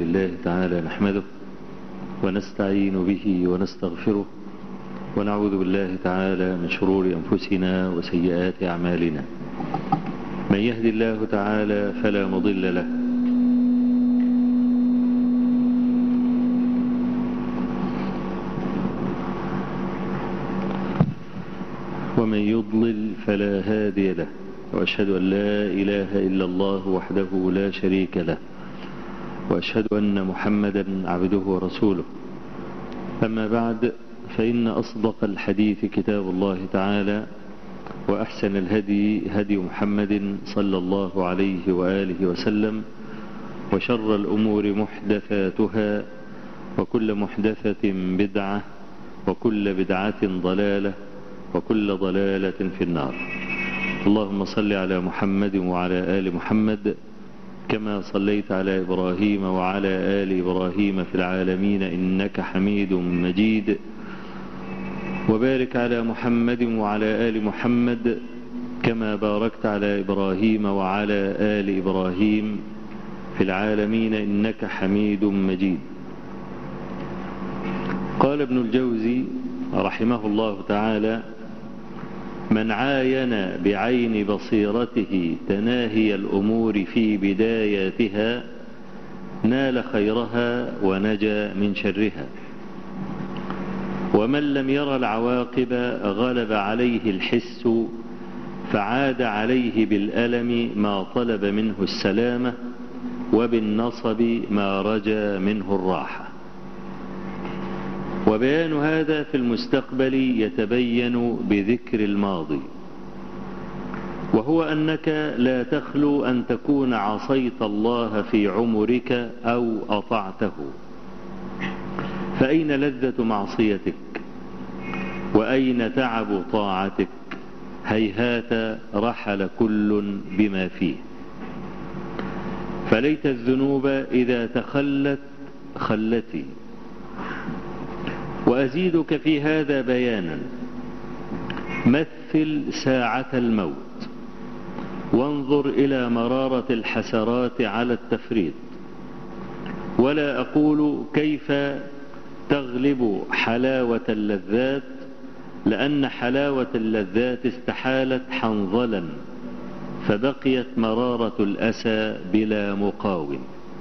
لله تعالى نحمده ونستعين به ونستغفره ونعوذ بالله تعالى من شرور أنفسنا وسيئات أعمالنا من يهد الله تعالى فلا مضل له ومن يضلل فلا هادي له وأشهد أن لا إله إلا الله وحده لا شريك له وأشهد أن محمدا عبده ورسوله أما بعد فإن أصدق الحديث كتاب الله تعالى وأحسن الهدي هدي محمد صلى الله عليه وآله وسلم وشر الأمور محدثاتها وكل محدثة بدعة وكل بدعة ضلالة وكل ضلالة في النار اللهم صل على محمد وعلى آل محمد كما صليت على إبراهيم وعلى آل إبراهيم في العالمين إنك حميد مجيد وبارك على محمد وعلى آل محمد كما باركت على إبراهيم وعلى آل إبراهيم في العالمين إنك حميد مجيد قال ابن الجوزي رحمه الله تعالى من عاين بعين بصيرته تناهي الأمور في بداياتها نال خيرها ونجا من شرها ومن لم ير العواقب غلب عليه الحس فعاد عليه بالألم ما طلب منه السلامة وبالنصب ما رجا منه الراحة وبيان هذا في المستقبل يتبين بذكر الماضي وهو أنك لا تخلو أن تكون عصيت الله في عمرك أو أطعته فأين لذة معصيتك وأين تعب طاعتك هيهات رحل كل بما فيه فليت الذنوب إذا تخلت خلتي وأزيدك في هذا بيانا مثل ساعة الموت وانظر إلى مرارة الحسرات على التفريط ولا أقول كيف تغلب حلاوة اللذات لأن حلاوة اللذات استحالت حنظلا فبقيت مرارة الأسى بلا مقاوم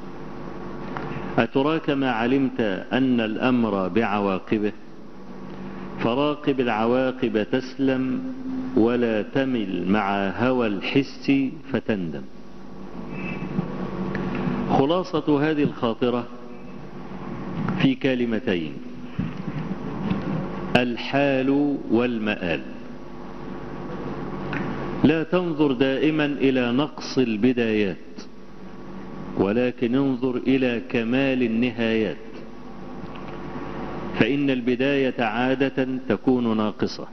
أتراك ما علمت أن الأمر بعواقبه فراقب العواقب تسلم ولا تمل مع هوى الحس فتندم خلاصة هذه الخاطرة في كلمتين الحال والمآل لا تنظر دائما إلى نقص البدايات ولكن انظر إلى كمال النهايات فإن البداية عادة تكون ناقصة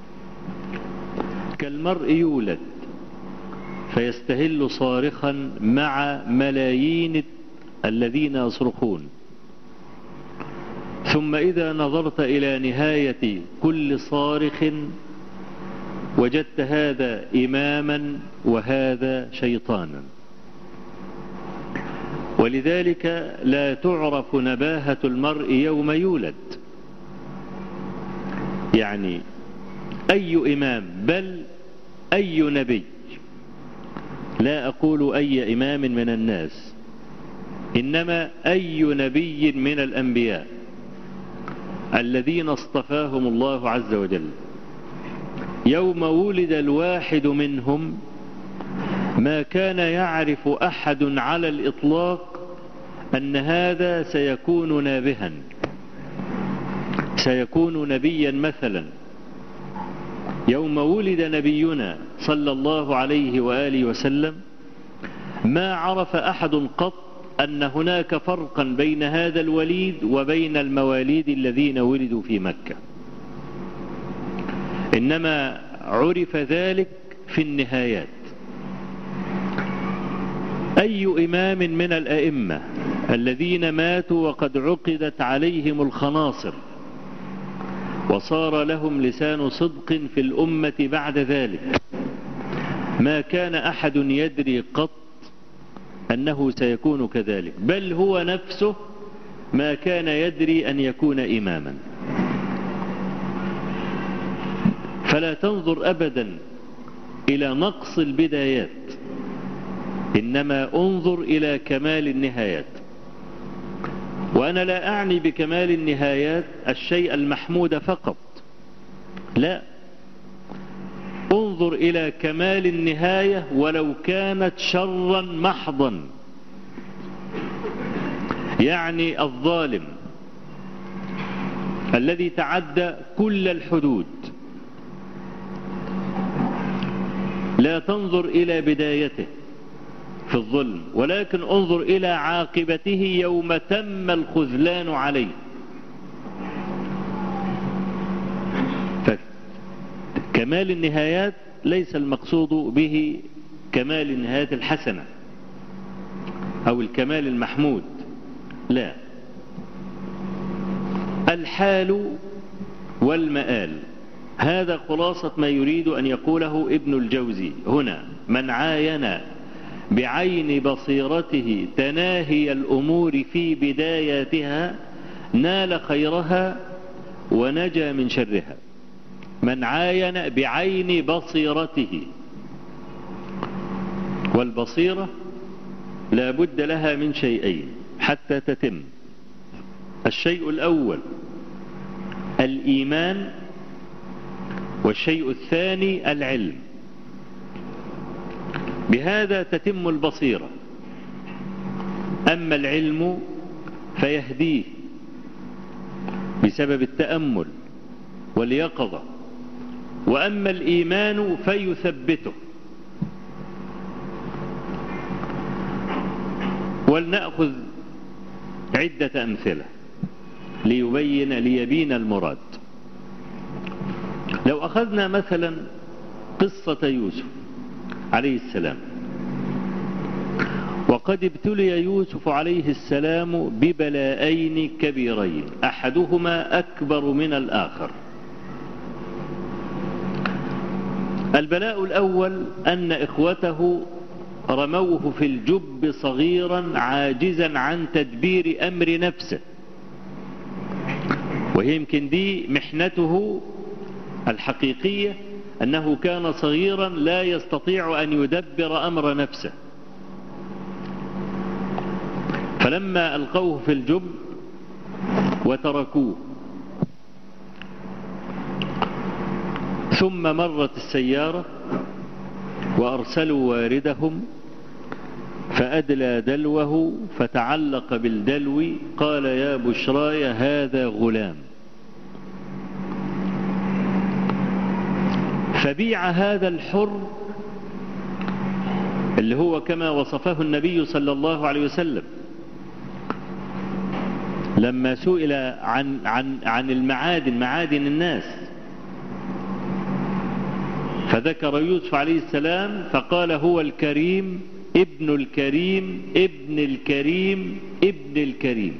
كالمرء يولد فيستهل صارخا مع ملايين الذين يصرخون ثم إذا نظرت إلى نهاية كل صارخ وجدت هذا إماما وهذا شيطانا ولذلك لا تعرف نباهة المرء يوم يولد يعني أي إمام بل أي نبي لا أقول أي إمام من الناس إنما أي نبي من الأنبياء الذين اصطفاهم الله عز وجل يوم ولد الواحد منهم ما كان يعرف أحد على الإطلاق أن هذا سيكون نابها سيكون نبيا مثلا يوم ولد نبينا صلى الله عليه وآله وسلم ما عرف أحد قط أن هناك فرقا بين هذا الوليد وبين المواليد الذين ولدوا في مكة إنما عرف ذلك في النهايات أي إمام من الأئمة الذين ماتوا وقد عقدت عليهم الخناصر وصار لهم لسان صدق في الأمة بعد ذلك ما كان أحد يدري قط أنه سيكون كذلك بل هو نفسه ما كان يدري أن يكون إماما فلا تنظر أبدا إلى نقص البدايات إنما انظر إلى كمال النهايات وأنا لا أعني بكمال النهايات الشيء المحمود فقط لا انظر إلى كمال النهاية ولو كانت شرا محضا يعني الظالم الذي تعدى كل الحدود لا تنظر إلى بدايته في الظلم ولكن انظر إلى عاقبته يوم تم الخذلان عليه كمال النهايات ليس المقصود به كمال النهايات الحسنة أو الكمال المحمود لا الحال والمآل هذا خلاصة ما يريد أن يقوله ابن الجوزي هنا من عاين بعين بصيرته تناهي الأمور في بداياتها نال خيرها ونجا من شرها من عاين بعين بصيرته والبصيرة لا بد لها من شيئين حتى تتم الشيء الأول الإيمان والشيء الثاني العلم بهذا تتم البصيرة أما العلم فيهديه بسبب التأمل واليقظة وأما الإيمان فيثبته ولنأخذ عدة أمثلة ليبين ليبين المراد لو أخذنا مثلا قصة يوسف عليه السلام وقد ابتلي يوسف عليه السلام ببلاءين كبيرين أحدهما أكبر من الآخر البلاء الأول أن إخوته رموه في الجب صغيرا عاجزا عن تدبير أمر نفسه وهي يمكن دي محنته الحقيقية أنه كان صغيرا لا يستطيع أن يدبر أمر نفسه فلما ألقوه في الجب وتركوه ثم مرت السيارة وأرسلوا واردهم فأدلى دلوه فتعلق بالدلو قال يا بشراي هذا غلام فبيع هذا الحر اللي هو كما وصفه النبي صلى الله عليه وسلم لما سئل عن عن عن المعادن معادن الناس فذكر يوسف عليه السلام فقال هو الكريم ابن الكريم ابن الكريم ابن الكريم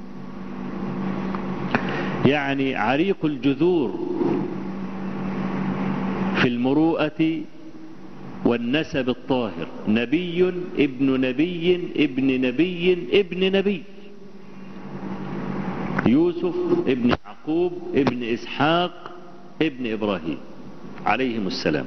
يعني عريق الجذور في المروءة والنسب الطاهر نبي ابن نبي ابن نبي ابن نبي يوسف ابن يعقوب ابن إسحاق ابن إبراهيم عليهم السلام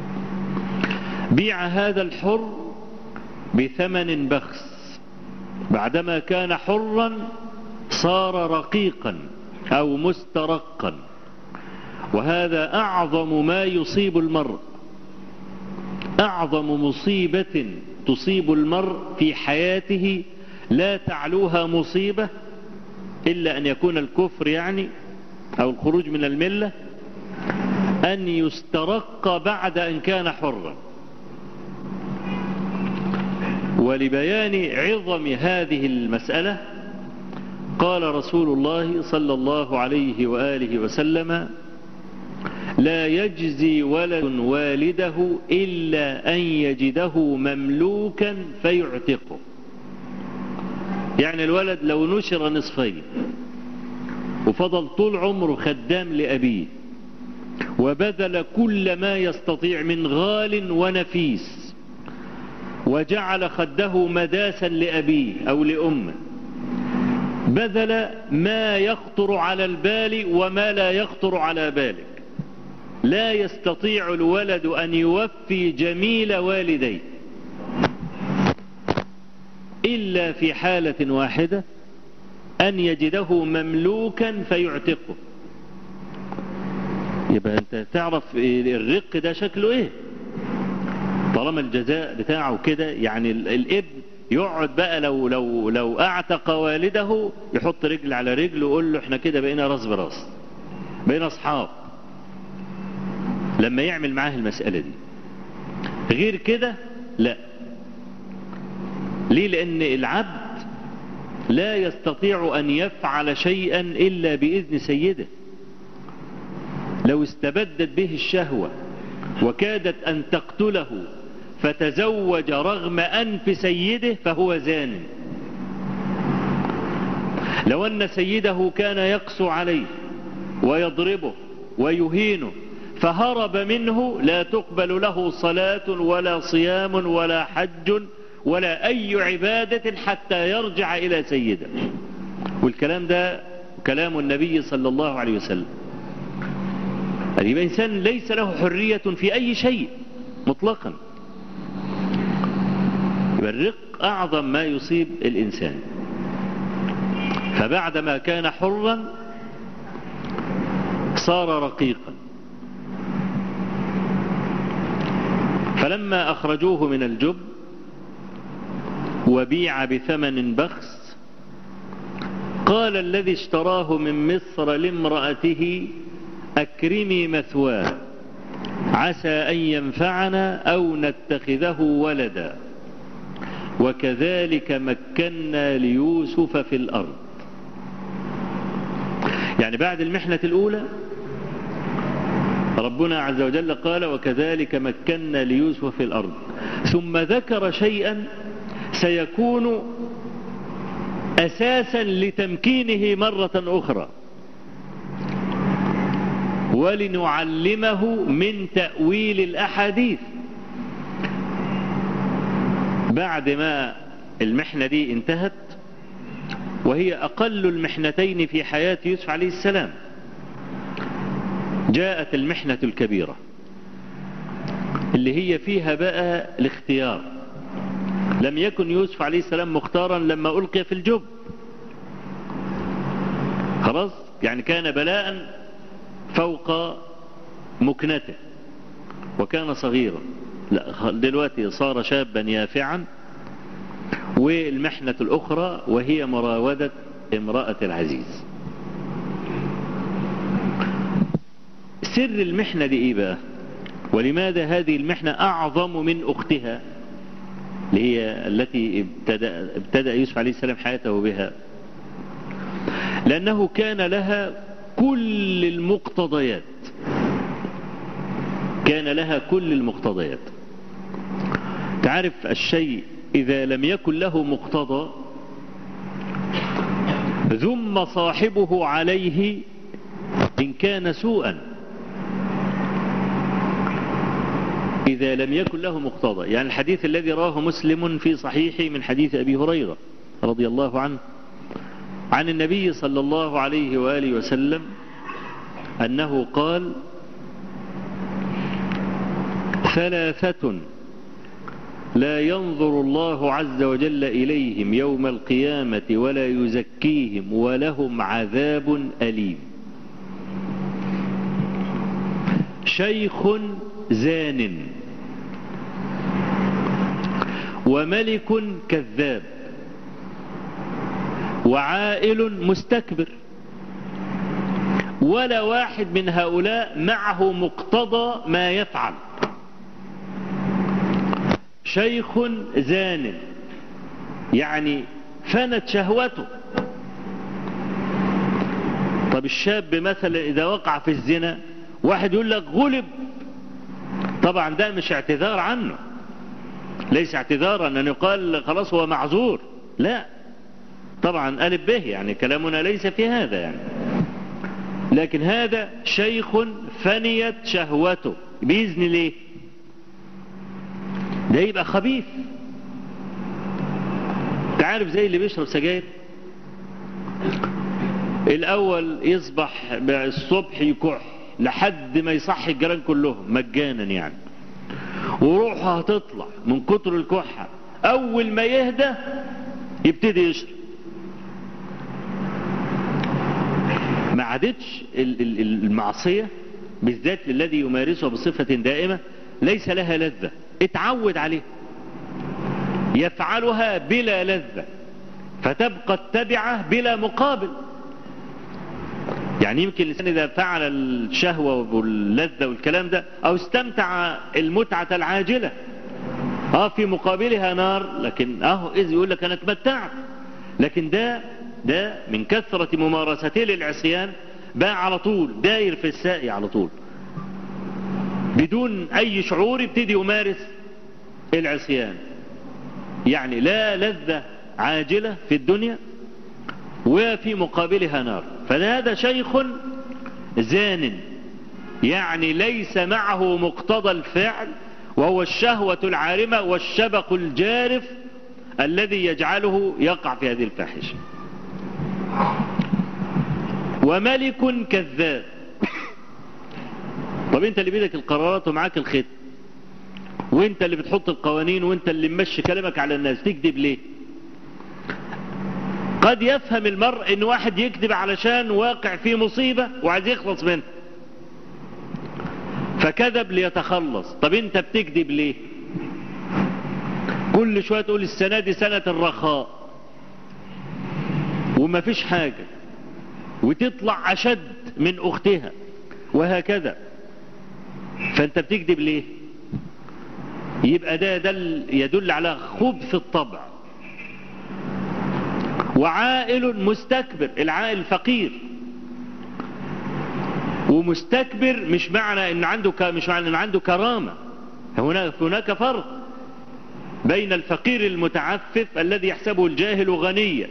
بيع هذا الحر بثمن بخس بعدما كان حرا صار رقيقا أو مسترقا وهذا أعظم ما يصيب المرء أعظم مصيبة تصيب المرء في حياته لا تعلوها مصيبة إلا أن يكون الكفر يعني أو الخروج من الملة أن يسترق بعد أن كان حرا ولبيان عظم هذه المسألة قال رسول الله صلى الله عليه وآله وسلم لا يجزي ولد والده إلا أن يجده مملوكا فيعتقه يعني الولد لو نشر نصفين وفضل طول عمره خدام لأبيه وبذل كل ما يستطيع من غال ونفيس وجعل خده مداسا لأبيه أو لأمه بذل ما يخطر على البال وما لا يخطر على بالك لا يستطيع الولد أن يوفي جميل والديه إلا في حالة واحدة أن يجده مملوكا فيعتقه يبقى أنت تعرف الرق ده شكله إيه طالما الجزاء بتاعه كده يعني الابن يقعد بقى لو لو لو اعتق والده يحط رجل على رجل ويقول له احنا كده بقينا راس براس بقينا اصحاب لما يعمل معاه المسألة دي غير كده لا ليه لان العبد لا يستطيع ان يفعل شيئا الا باذن سيده لو استبدت به الشهوة وكادت ان تقتله فتزوج رغم أنف سيده فهو زان لو أن سيده كان يقسو عليه ويضربه ويهينه فهرب منه لا تقبل له صلاة ولا صيام ولا حج ولا أي عبادة حتى يرجع إلى سيده والكلام ده كلام النبي صلى الله عليه وسلم يبقى إنسان ليس له حرية في أي شيء مطلقا الرق أعظم ما يصيب الإنسان فبعدما كان حرا صار رقيقا فلما أخرجوه من الجب وبيع بثمن بخس قال الذي اشتراه من مصر لامرأته أكرمي مثواه عسى أن ينفعنا أو نتخذه ولدا وكذلك مكنا ليوسف في الأرض يعني بعد المحنة الأولى ربنا عز وجل قال وكذلك مكنا ليوسف في الأرض ثم ذكر شيئا سيكون أساسا لتمكينه مرة أخرى ولنعلمه من تأويل الأحاديث بعد ما المحنة دي انتهت وهي أقل المحنتين في حياة يوسف عليه السلام جاءت المحنة الكبيرة اللي هي فيها بقى الاختيار لم يكن يوسف عليه السلام مختارا لما ألقي في الجب خلاص يعني كان بلاء فوق مكنته وكان صغيرا لا دلوقتي صار شابا يافعا والمحنة الأخرى وهي مراودة امرأة العزيز سر المحنة دي ايه بقى ولماذا هذه المحنة أعظم من أختها اللي هي التي ابتدأ, ابتدأ يوسف عليه السلام حياته بها لأنه كان لها كل المقتضيات كان لها كل المقتضيات تعرف الشيء إذا لم يكن له مقتضى ذم صاحبه عليه إن كان سوءا إذا لم يكن له مقتضى يعني الحديث الذي رواه مسلم في صحيحه من حديث أبي هريرة رضي الله عنه عن النبي صلى الله عليه وآله وسلم أنه قال ثلاثة لا ينظر الله عز وجل إليهم يوم القيامة ولا يزكيهم ولهم عذاب أليم شيخ زان وملك كذاب وعائل مستكبر ولا واحد من هؤلاء معه مقتضى ما يفعل شيخ زان يعني فنت شهوته طب الشاب مثلا إذا وقع في الزنا واحد يقول لك غلب طبعا ده مش اعتذار عنه ليس اعتذارا أن يقال خلاص هو معذور لا طبعا ألف به يعني كلامنا ليس في هذا يعني لكن هذا شيخ فنيت شهوته بإذن ليه ده يبقى خبيث تعرف زي اللي بيشرب سجاير الاول يصبح الصبح يكح لحد ما يصحي الجيران كلهم مجانا يعني وروحه هتطلع من كتر الكحة اول ما يهدى يبتدي يشرب ما عادتش المعصية بالذات الذي يمارسها بصفة دائمة ليس لها لذة اتعود عليه يفعلها بلا لذة فتبقى التبعة بلا مقابل يعني يمكن الإنسان إذا فعل الشهوة واللذة والكلام ده أو استمتع المتعة العاجلة اه في مقابلها نار لكن اه إذ يقول لك أنا اتمتعت لكن ده ده من كثرة ممارسته للعصيان بقى على طول داير في الساقي على طول بدون أي شعور يبتدي يمارس العصيان يعني لا لذة عاجلة في الدنيا وفي مقابلها نار فهذا شيخ زان يعني ليس معه مقتضى الفعل وهو الشهوة العارمة والشبق الجارف الذي يجعله يقع في هذه الفاحشة وملك كذاب طب انت اللي بيدك القرارات ومعاك الخط وانت اللي بتحط القوانين وانت اللي ممشي كلامك على الناس تكذب ليه قد يفهم المرء ان واحد يكذب علشان واقع في مصيبة وعايز يخلص منها فكذب ليتخلص طب انت بتكذب ليه كل شوية تقول السنة دي سنة الرخاء وما فيش حاجة وتطلع أشد من أختها وهكذا فأنت بتكذب ليه يبقى ده دل يدل على خبث الطبع وعائل مستكبر العائل فقير ومستكبر مش معنى ان عنده مش معنى ان عنده كرامة هناك هناك فرق بين الفقير المتعفف الذي يحسبه الجاهل غنيا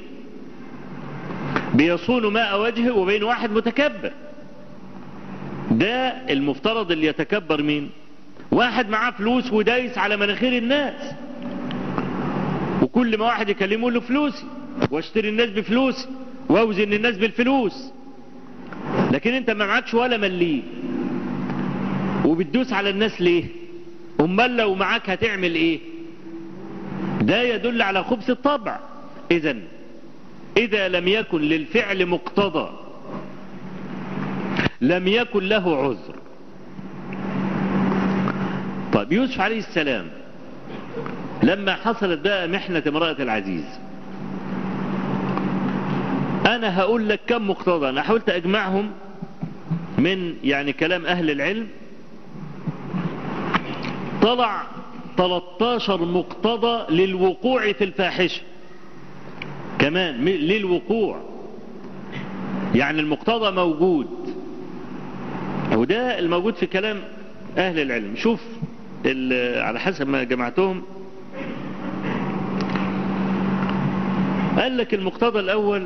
بيصون ماء وجهه وبين واحد متكبر ده المفترض اللي يتكبر مين واحد معاه فلوس ودايس على مناخير الناس وكل ما واحد يكلمه له فلوسي واشتري الناس بفلوسي واوزن الناس بالفلوس لكن انت ما معكش ولا مليه وبتدوس على الناس ليه امال لو معاك هتعمل ايه ده يدل على خبث الطبع اذا اذا لم يكن للفعل مقتضى لم يكن له عذر طيب يوسف عليه السلام لما حصلت بقى محنة امرأة العزيز انا هقول لك كم مقتضى انا حاولت اجمعهم من يعني كلام اهل العلم طلع 13 مقتضى للوقوع في الفاحشة كمان للوقوع يعني المقتضى موجود وده الموجود في كلام اهل العلم شوف على حسب ما جمعتهم قال لك المقتضى الاول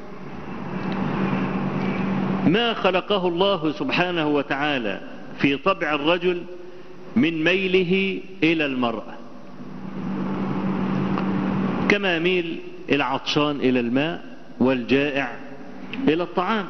ما خلقه الله سبحانه وتعالى في طبع الرجل من ميله إلى المرأة كما يميل العطشان إلى الماء والجائع إلى الطعام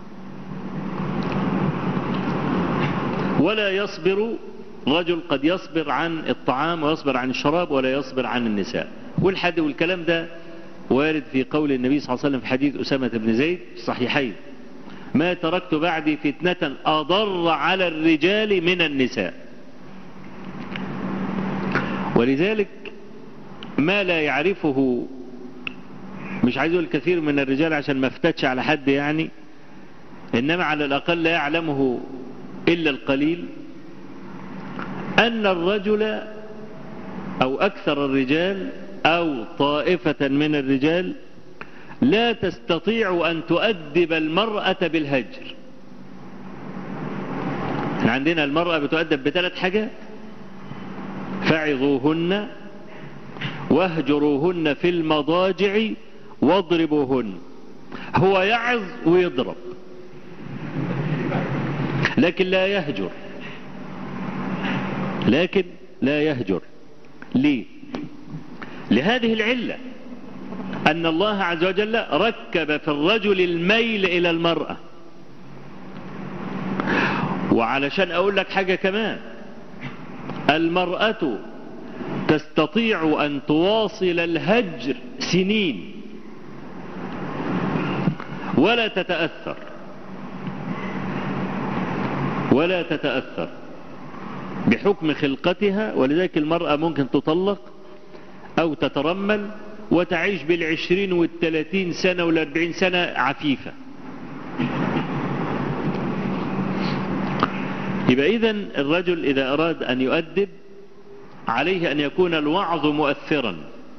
ولا يصبر رجل قد يصبر عن الطعام ويصبر عن الشراب ولا يصبر عن النساء والحد والكلام ده وارد في قول النبي صلى الله عليه وسلم في حديث أسامة بن زيد في الصحيحين ما تركت بعدي فتنة أضر على الرجال من النساء ولذلك ما لا يعرفه مش عايز اقول الكثير من الرجال عشان ما افتتش على حد يعني انما على الاقل لا يعلمه الا القليل ان الرجل او اكثر الرجال او طائفة من الرجال لا تستطيع ان تؤدب المرأة بالهجر احنا عندنا المرأة بتؤدب بثلاث حاجات فعظوهن واهجروهن في المضاجع واضربوهن هو يعظ ويضرب لكن لا يهجر لكن لا يهجر ليه لهذه العلة أن الله عز وجل ركب في الرجل الميل إلى المرأة وعلشان أقول لك حاجة كمان المرأة تستطيع أن تواصل الهجر سنين ولا تتأثر ولا تتأثر بحكم خلقتها ولذلك المرأة ممكن تطلق أو تترمل وتعيش بالعشرين والثلاثين سنة والأربعين سنة عفيفة يبقى إذا الرجل إذا أراد أن يؤدب عليه أن يكون الوعظ مؤثرا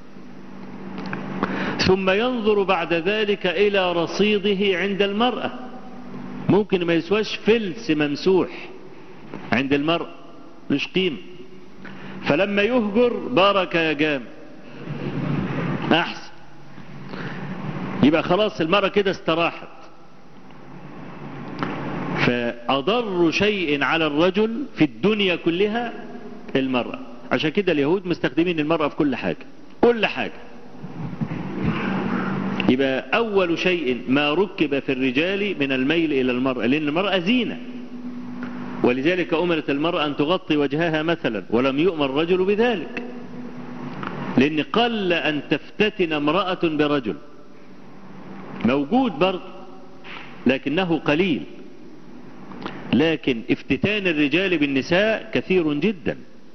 ثم ينظر بعد ذلك إلى رصيده عند المرأة ممكن ما يسواش فلس ممسوح عند المرأة مش قيمة فلما يهجر بارك يا جام أحسن يبقى خلاص المرأة كده استراحت فأضر شيء على الرجل في الدنيا كلها المرأة عشان كده اليهود مستخدمين المرأة في كل حاجة كل حاجة يبقى أول شيء ما ركب في الرجال من الميل إلى المرأة لأن المرأة زينة ولذلك أمرت المرأة أن تغطي وجهها مثلا ولم يؤمر الرجل بذلك لأن قل أن تفتتن امرأة برجل موجود برضه لكنه قليل لكن افتتان الرجال بالنساء كثير جدا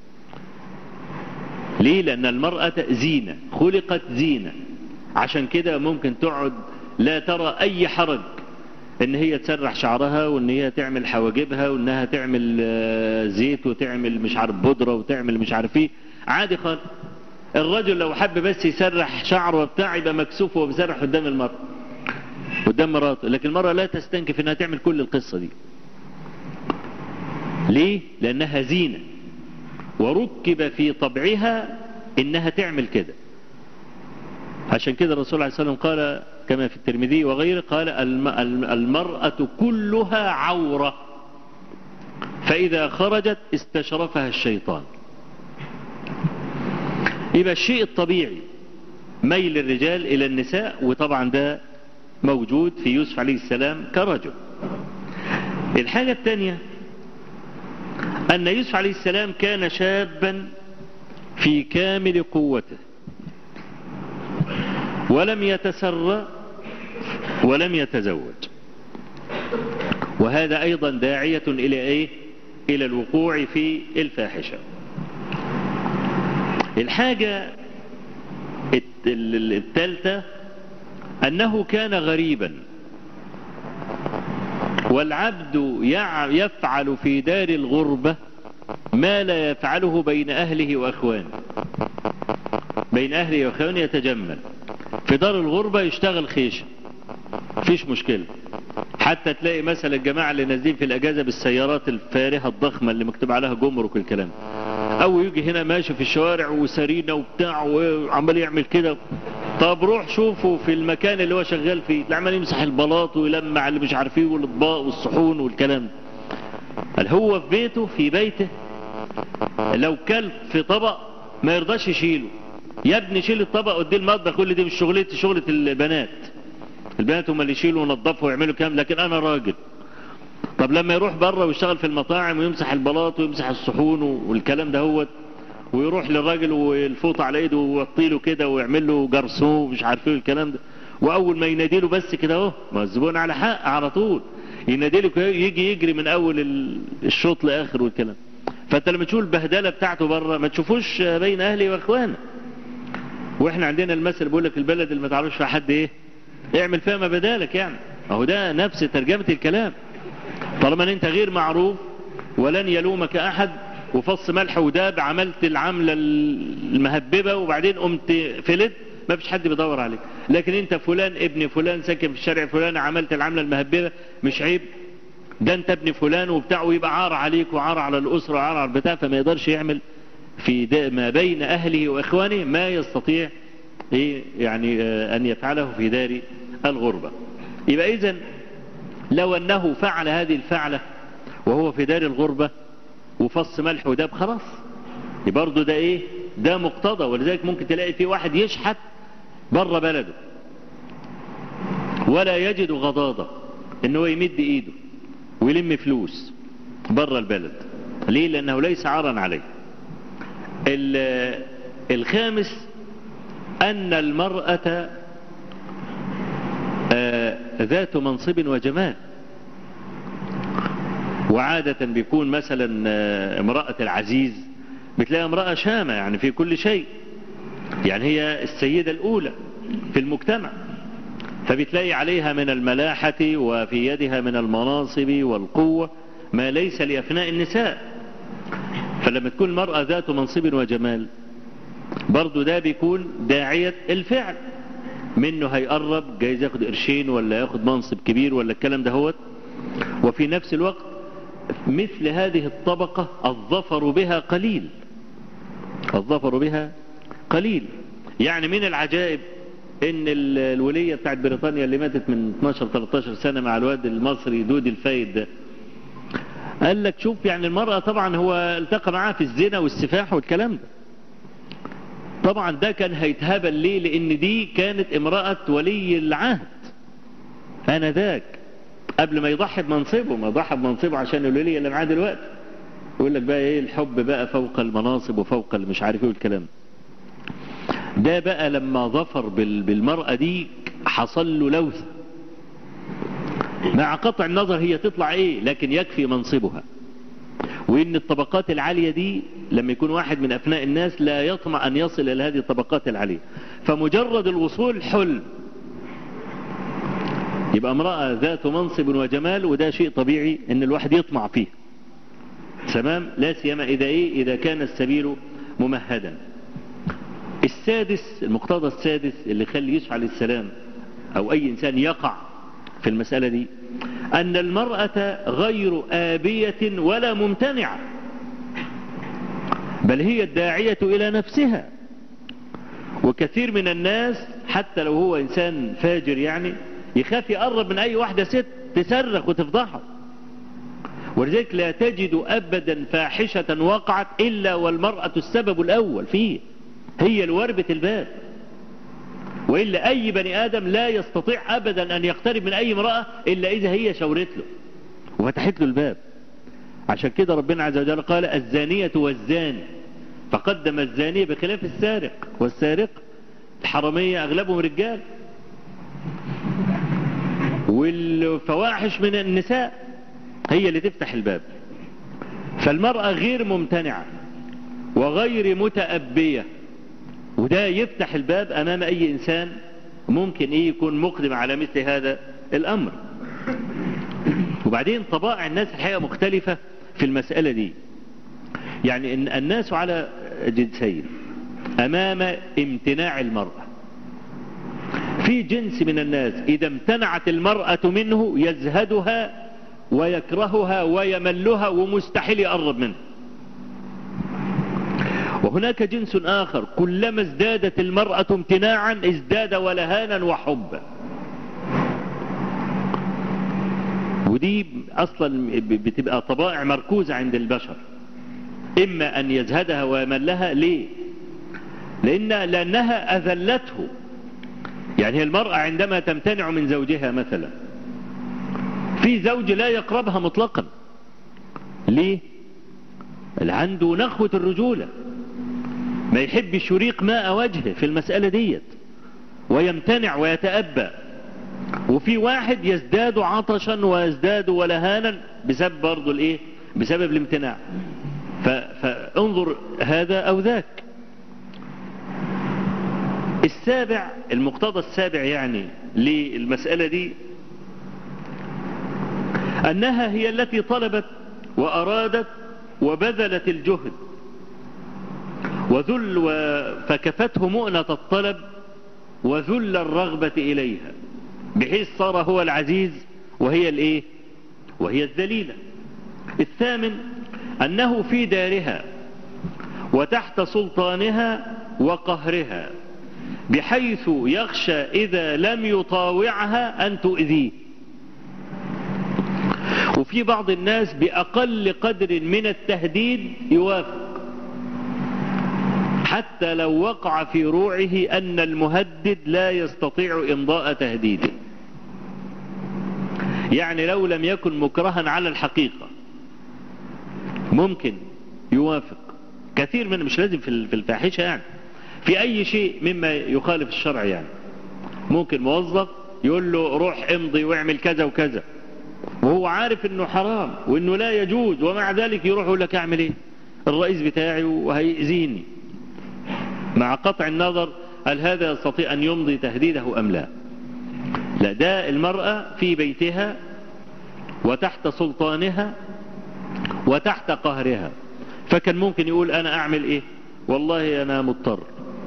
ليه لأن المرأة زينة خلقت زينة عشان كده ممكن تقعد لا ترى أي حرج ان هي تسرح شعرها وان هي تعمل حواجبها وانها تعمل زيت وتعمل مش عارف بودرة وتعمل مش عارف ايه عادي خالص الرجل لو حب بس يسرح شعره وبتاع يبقى مكسوف وهو بيسرح قدام المرأة قدام مراته لكن المرأة لا تستنكف انها تعمل كل القصة دي ليه لانها زينة وركب في طبعها انها تعمل كده عشان كده الرسول عليه الصلاة والسلام قال كما في الترمذي وغيره قال المرأة كلها عورة فإذا خرجت استشرفها الشيطان يبقى الشيء الطبيعي ميل الرجال إلى النساء وطبعا ده موجود في يوسف عليه السلام كرجل الحاجة الثانية أن يوسف عليه السلام كان شابا في كامل قوته ولم يتسرى ولم يتزوج وهذا أيضا داعية إلى إيه؟ إلى الوقوع في الفاحشة الحاجة الثالثة أنه كان غريبا والعبد يفعل في دار الغربة ما لا يفعله بين أهله وأخوانه بين أهله وأخوانه يتجمل في دار الغربة يشتغل خيشة مفيش مشكلة حتى تلاقي مثلا الجماعة اللي نازلين في الأجازة بالسيارات الفارهة الضخمة اللي مكتوب عليها جمرك والكلام أو يجي هنا ماشي في الشوارع وسرينة وبتاع وعمال يعمل كده طب روح شوفه في المكان اللي هو شغال فيه عمال يمسح البلاط ويلمع اللي مش عارفيه والاطباق والصحون والكلام هل هو في بيته في بيته لو كل في طبق ما يرضاش يشيله يا ابني شيل الطبق وديه المطبخ كل دي مش شغلتي شغلة البنات البنات هم اللي يشيلوا وينظفوا ويعملوا كام لكن انا راجل طب لما يروح بره ويشتغل في المطاعم ويمسح البلاط ويمسح الصحون والكلام ده هو ويروح للراجل والفوط على ايده ويوطي له كده ويعمل له جرسون ومش عارف ايه الكلام ده واول ما ينادي له بس كده اهو ما الزبون على حق على طول ينادي له يجي يجري من اول الشوط لاخر والكلام فانت لما تشوف البهدله بتاعته بره ما تشوفوش بين اهلي واخوانه واحنا عندنا المثل بيقول لك البلد اللي ما تعرفش فيها حد ايه اعمل فيها ما بدالك يعني اهو ده نفس ترجمة الكلام طالما ان انت غير معروف ولن يلومك احد وفص ملح وداب عملت العملة المهببة وبعدين قمت فلت ما فيش حد بيدور عليك لكن انت فلان ابن فلان ساكن في الشارع فلان عملت العملة المهببة مش عيب ده انت ابن فلان وبتاع ويبقى عار عليك وعار على الاسرة وعار على البتاع فما يقدرش يعمل في ما بين أهله وإخوانه ما يستطيع يعني أن يفعله في دار الغربة يبقى إذن لو أنه فعل هذه الفعلة وهو في دار الغربة وفص ملح وداب خلاص برضه ده إيه ده مقتضى ولذلك ممكن تلاقي في واحد يشحت بره بلده ولا يجد غضاضة ان هو يمد ايده ويلم فلوس بره البلد ليه لانه ليس عارا عليه الخامس ان المرأة ذات منصب وجمال وعادة بيكون مثلا امرأة العزيز بتلاقي امرأة شامة يعني في كل شيء يعني هي السيدة الأولى في المجتمع فبتلاقي عليها من الملاحة وفي يدها من المناصب والقوة ما ليس لأفناء النساء فلما تكون المرأة ذات منصب وجمال برضو ده بيكون داعية الفعل منه هيقرب جايز ياخد قرشين ولا ياخد منصب كبير ولا الكلام ده هوت وفي نفس الوقت مثل هذه الطبقة الظفر بها قليل الظفر بها قليل يعني من العجائب ان الولية بتاعت بريطانيا اللي ماتت من 12-13 سنة مع الواد المصري دودي الفايد ده قال لك شوف يعني المرأة طبعا هو التقى معاها في الزنا والسفاح والكلام ده طبعا ده كان هيتهبل ليه لان دي كانت امرأة ولي العهد انا ذاك قبل ما يضحي بمنصبه ما يضحي بمنصبه عشان الولية اللي معاه دلوقتي يقول لك بقى ايه الحب بقى فوق المناصب وفوق مش عارف ايه والكلام ده بقى لما ظفر بالمرأة دي حصل له لوثة مع قطع النظر هي تطلع ايه لكن يكفي منصبها وان الطبقات العالية دي لما يكون واحد من ابناء الناس لا يطمع ان يصل الى هذه الطبقات العالية فمجرد الوصول حلم يبقى امرأة ذات منصب وجمال وده شيء طبيعي ان الواحد يطمع فيه تمام لا سيما اذا ايه اذا كان السبيل ممهدا السادس المقتضى السادس اللي يخلي يوسف عليه السلام او اي انسان يقع في المسألة دي ان المرأة غير آبية ولا ممتنعة بل هي الداعية الى نفسها وكثير من الناس حتى لو هو انسان فاجر يعني يخاف يقرب من اي واحدة ست تصرخ وتفضحه ولذلك لا تجد ابدا فاحشة وقعت الا والمرأة السبب الاول فيه هي الوربة الباب وإلا أي بني آدم لا يستطيع أبدا أن يقترب من أي امرأة إلا إذا هي شورت له وفتحت له الباب عشان كده ربنا عز وجل قال الزانية والزاني فقدم الزانية بخلاف السارق والسارق الحرامية أغلبهم رجال والفواحش من النساء هي اللي تفتح الباب فالمرأة غير ممتنعة وغير متأبية وده يفتح الباب امام اي انسان ممكن ايه يكون مقدم على مثل هذا الامر وبعدين طبائع الناس الحقيقة مختلفة في المسألة دي يعني إن الناس على جنسين امام امتناع المرأة في جنس من الناس اذا امتنعت المرأة منه يزهدها ويكرهها ويملها ومستحيل يقرب منه وهناك جنس آخر كلما ازدادت المرأة امتناعا ازداد ولهانا وحبا ودي أصلا بتبقى طبائع مركوزة عند البشر إما أن يزهدها ويملها ليه لأن لأنها أذلته يعني هي المرأة عندما تمتنع من زوجها مثلا في زوج لا يقربها مطلقا ليه اللي عنده نخوة الرجولة ما يحبش يريق ماء وجهه في المسألة ديت ويمتنع ويتأبى وفي واحد يزداد عطشا ويزداد ولهانا بسبب برضه الايه بسبب الامتناع فانظر هذا او ذاك السابع المقتضى السابع يعني للمسألة دي أنها هي التي طلبت وأرادت وبذلت الجهد وذل و... فكفته مؤنة الطلب وذل الرغبة إليها بحيث صار هو العزيز وهي الايه وهي الذليلة الثامن أنه في دارها وتحت سلطانها وقهرها بحيث يخشى إذا لم يطاوعها أن تؤذيه وفي بعض الناس بأقل قدر من التهديد يوافق حتى لو وقع في روعه أن المهدد لا يستطيع إمضاء تهديده يعني لو لم يكن مكرها على الحقيقة ممكن يوافق كثير من مش لازم في الفاحشة يعني في أي شيء مما يخالف الشرع يعني ممكن موظف يقول له روح امضي واعمل كذا وكذا وهو عارف انه حرام وانه لا يجوز ومع ذلك يروح يقول لك اعمل ايه الرئيس بتاعي وهيأذيني مع قطع النظر هل هذا يستطيع ان يمضي تهديده ام لا لا ده المرأة في بيتها وتحت سلطانها وتحت قهرها فكان ممكن يقول انا اعمل ايه والله انا مضطر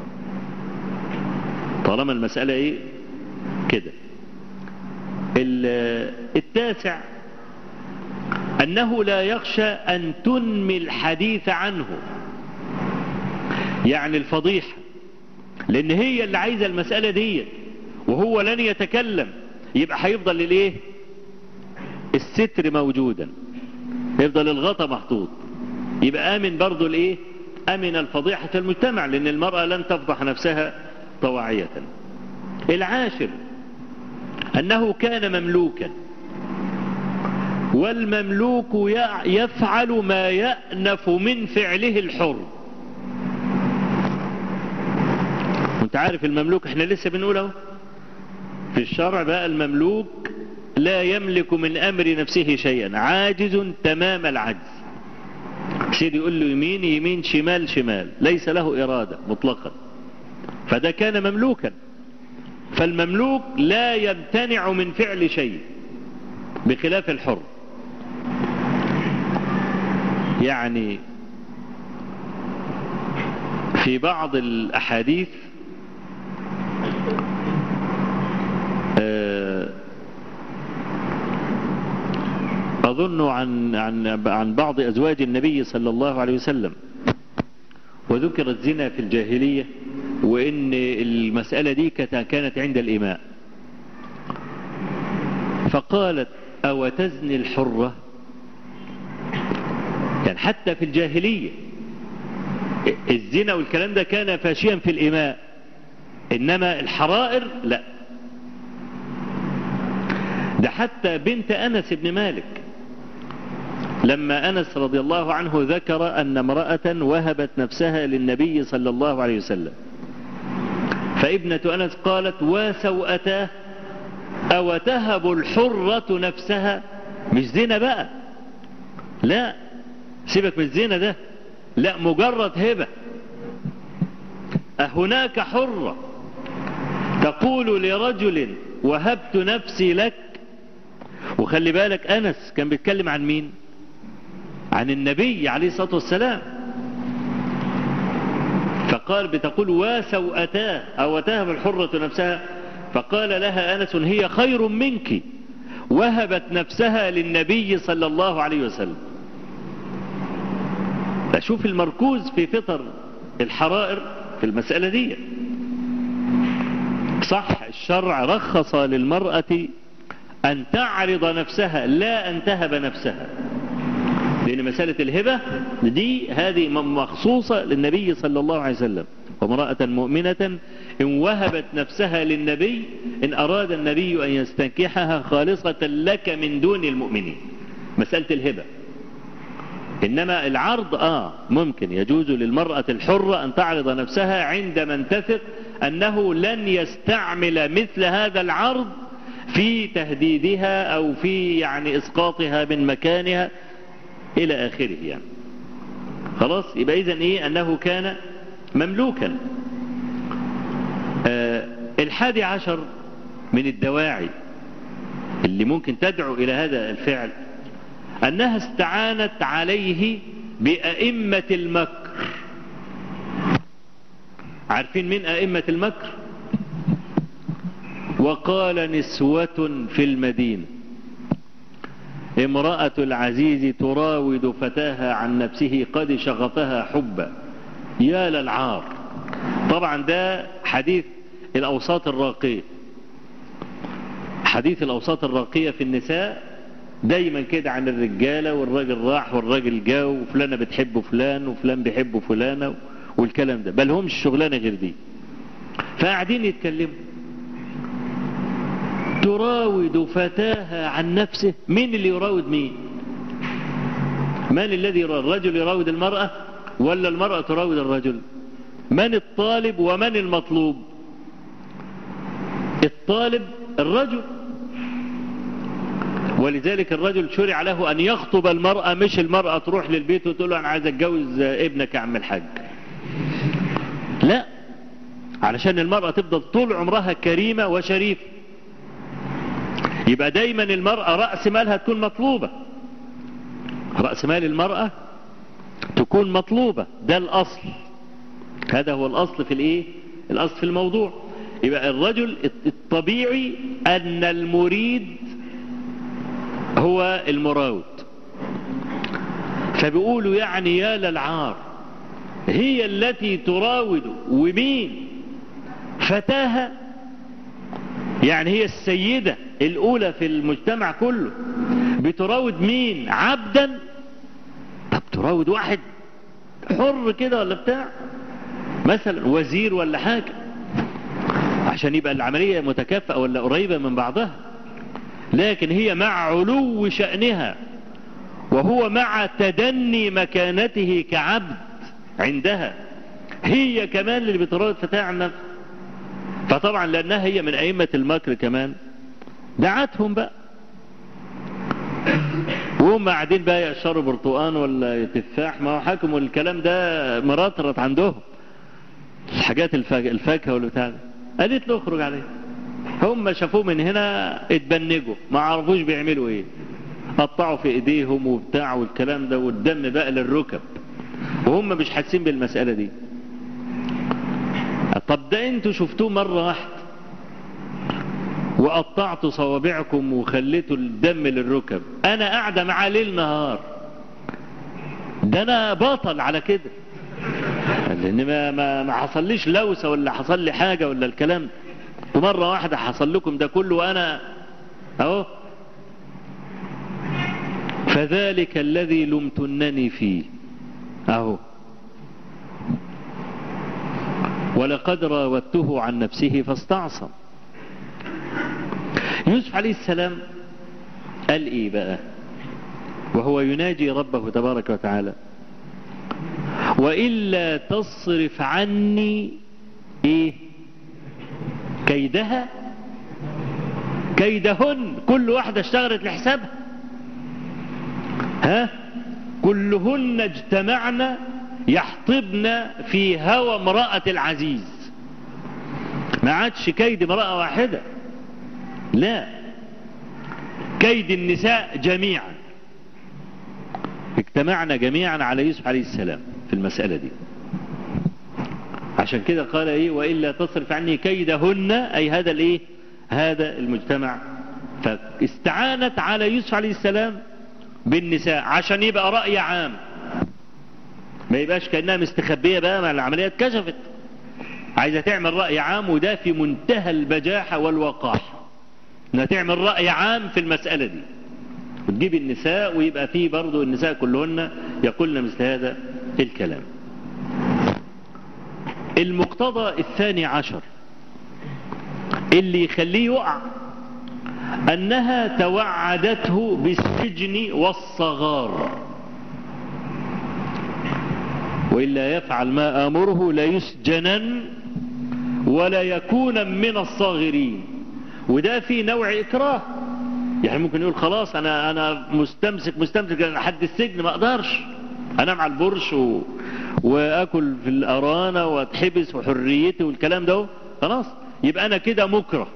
طالما المسألة ايه كده التاسع أنه لا يخشى أن تنمي الحديث عنه يعني الفضيحة لأن هي اللي عايزة المسألة دي وهو لن يتكلم يبقى هيفضل الايه الستر موجودا يفضل الغطا محطوط يبقى آمن برضو الايه أمن الفضيحة المجتمع لأن المرأة لن تفضح نفسها طواعية العاشر أنه كان مملوكا والمملوك يفعل ما يأنف من فعله الحر وانت عارف المملوك احنا لسه بنقوله في الشرع بقى المملوك لا يملك من أمر نفسه شيئا عاجز تمام العجز سيد يقول له يمين يمين شمال شمال ليس له إرادة مطلقا فده كان مملوكا فالمملوك لا يمتنع من فعل شيء بخلاف الحر يعني في بعض الأحاديث أظن عن, عن, عن بعض أزواج النبي صلى الله عليه وسلم وذكر الزنا في الجاهلية وإن المسألة دي كانت عند الإماء فقالت أو تزني الحرة يعني حتى في الجاهلية الزنا والكلام ده كان فاشيا في الإماء إنما الحرائر لا ده حتى بنت أنس بن مالك لما أنس رضي الله عنه ذكر أن امرأة وهبت نفسها للنبي صلى الله عليه وسلم فابنة أنس قالت وسوأتاه أو تهب الحرة نفسها مش زنا بقى لا سيبك من الزنا ده لا مجرد هبة أهناك حرة تقول لرجل وهبت نفسي لك وخلي بالك أنس كان بيتكلم عن مين عن النبي عليه الصلاة والسلام فقال بتقول وسوأتاه أو تهب الحرة نفسها فقال لها أنس هي خير منك وهبت نفسها للنبي صلى الله عليه وسلم فشوف المركوز في فطر الحرائر في المسألة دي صح الشرع رخص للمرأة أن تعرض نفسها لا أن تهب نفسها لأن مسألة الهبة دي هذه مخصوصة للنبي صلى الله عليه وسلم وامرأة مؤمنة إن وهبت نفسها للنبي إن أراد النبي أن يستنكحها خالصة لك من دون المؤمنين مسألة الهبة إنما العرض آه ممكن يجوز للمرأة الحرة أن تعرض نفسها عندما تثق أنه لن يستعمل مثل هذا العرض في تهديدها أو في يعني إسقاطها من مكانها إلى آخره يعني خلاص يبقى إذن إيه أنه كان مملوكا آه الحادي عشر من الدواعي اللي ممكن تدعو إلى هذا الفعل أنها استعانت عليه بأئمة المكر عارفين من أئمة المكر وقال نسوة في المدينة امرأة العزيز تراود فتاها عن نفسه قد شغفها حبا يا للعار طبعا ده حديث الأوساط الراقية حديث الأوساط الراقية في النساء دايما كده عن الرجالة والراجل راح والراجل جا وفلانة بتحب فلان وفلان بيحب فلانة والكلام ده بل همش شغلانة غير دي فقاعدين يتكلموا تراود فتاها عن نفسه مين اللي يراود مين من الذي يراود الرجل يراود المرأة ولا المرأة تراود الرجل من الطالب ومن المطلوب الطالب الرجل ولذلك الرجل شرع له أن يخطب المرأة مش المرأة تروح للبيت وتقول له أنا عايز أتجوز ابنك يا عم الحاج لا علشان المرأة تفضل طول عمرها كريمة وشريفة يبقى دايما المرأة رأس مالها تكون مطلوبة رأس مال المرأة تكون مطلوبة ده الأصل هذا هو الأصل في الإيه الأصل في الموضوع يبقى الرجل الطبيعي أن المريد هو المراود فبيقولوا يعني يا للعار هي التي تراود ومين فتاها يعني هي السيدة الأولى في المجتمع كله بتراود مين عبدا طب تراود واحد حر كده ولا بتاع مثلا وزير ولا حاجة عشان يبقى العملية متكافئة ولا قريبة من بعضها لكن هي مع علو شأنها وهو مع تدني مكانته كعبد عندها هي كمان اللي بتراود فتاة عن نفسها فطبعا لأنها هي من أئمة المكر كمان دعتهم بقى وهم قاعدين بقى يقشروا برتقان ولا تفاح ما هو حكموا الكلام ده مرطرط عندهم الحاجات الفاكهة والبتاع قالت له اخرج عليه هم شافوه من هنا اتبنجوا ما عرفوش بيعملوا ايه قطعوا في ايديهم وبتاع والكلام ده والدم بقى للركب وهم مش حاسين بالمسألة دي طب ده انتوا شفتوه مرة واحدة وقطعتوا صوابعكم وخليتوا الدم للركب انا قاعدة معاه ليل نهار ده انا بطل على كده لان ما, ما, ما حصليش لوسة ولا حصل لي حاجة ولا الكلام ده ومرة واحدة حصل لكم ده كله وانا اهو فذلك الذي لمتنني فيه اهو ولقد راودته عن نفسه فاستعصم يوسف عليه السلام قال ايه بقى وهو يناجي ربه تبارك وتعالى وإلا تصرف عني ايه كيدها كيدهن كل واحدة اشتغلت لحسابها ها كلهن اجتمعنا يحطبن في هوى امرأة العزيز ما عادش كيد امرأة واحدة لا كيد النساء جميعا اجتمعنا جميعا على يوسف عليه السلام في المسألة دي عشان كده قال ايه وإلا تصرف عني كيدهن أي هذا الايه هذا المجتمع فاستعانت على يوسف عليه السلام بالنساء عشان يبقى رأي عام ما يبقاش كأنها مستخبية بقى ما العملية اتكشفت عايزة تعمل رأي عام وده في منتهى البجاحة والوقاح انها تعمل رأي عام في المسألة دي وتجيب النساء ويبقى فيه برضو النساء كلهن يقولن مثل هذا الكلام المقتضى الثاني عشر اللي يخليه يقع أنها توعدته بالسجن والصغار وإلا يفعل ما آمره ليسجنن ولا يكون من الصاغرين وده في نوع إكراه يعني ممكن يقول خلاص أنا أنا مستمسك مستمسك لحد السجن ما أقدرش أنام على البرش و... وأكل في الأرانة وأتحبس وحريتي والكلام ده خلاص يبقى أنا كده مكره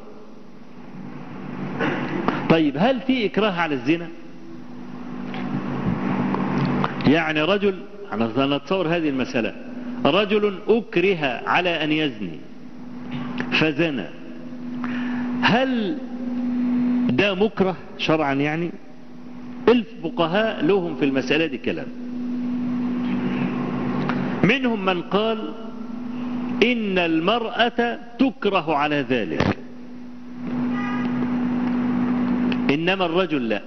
طيب هل في إكراه على الزنا يعني رجل أنا نتصور هذه المسألة رجل أكره على أن يزني فزنى هل ده مكره شرعا يعني الفقهاء لهم في المسألة دي كلام منهم من قال إن المرأة تكره على ذلك إنما الرجل لا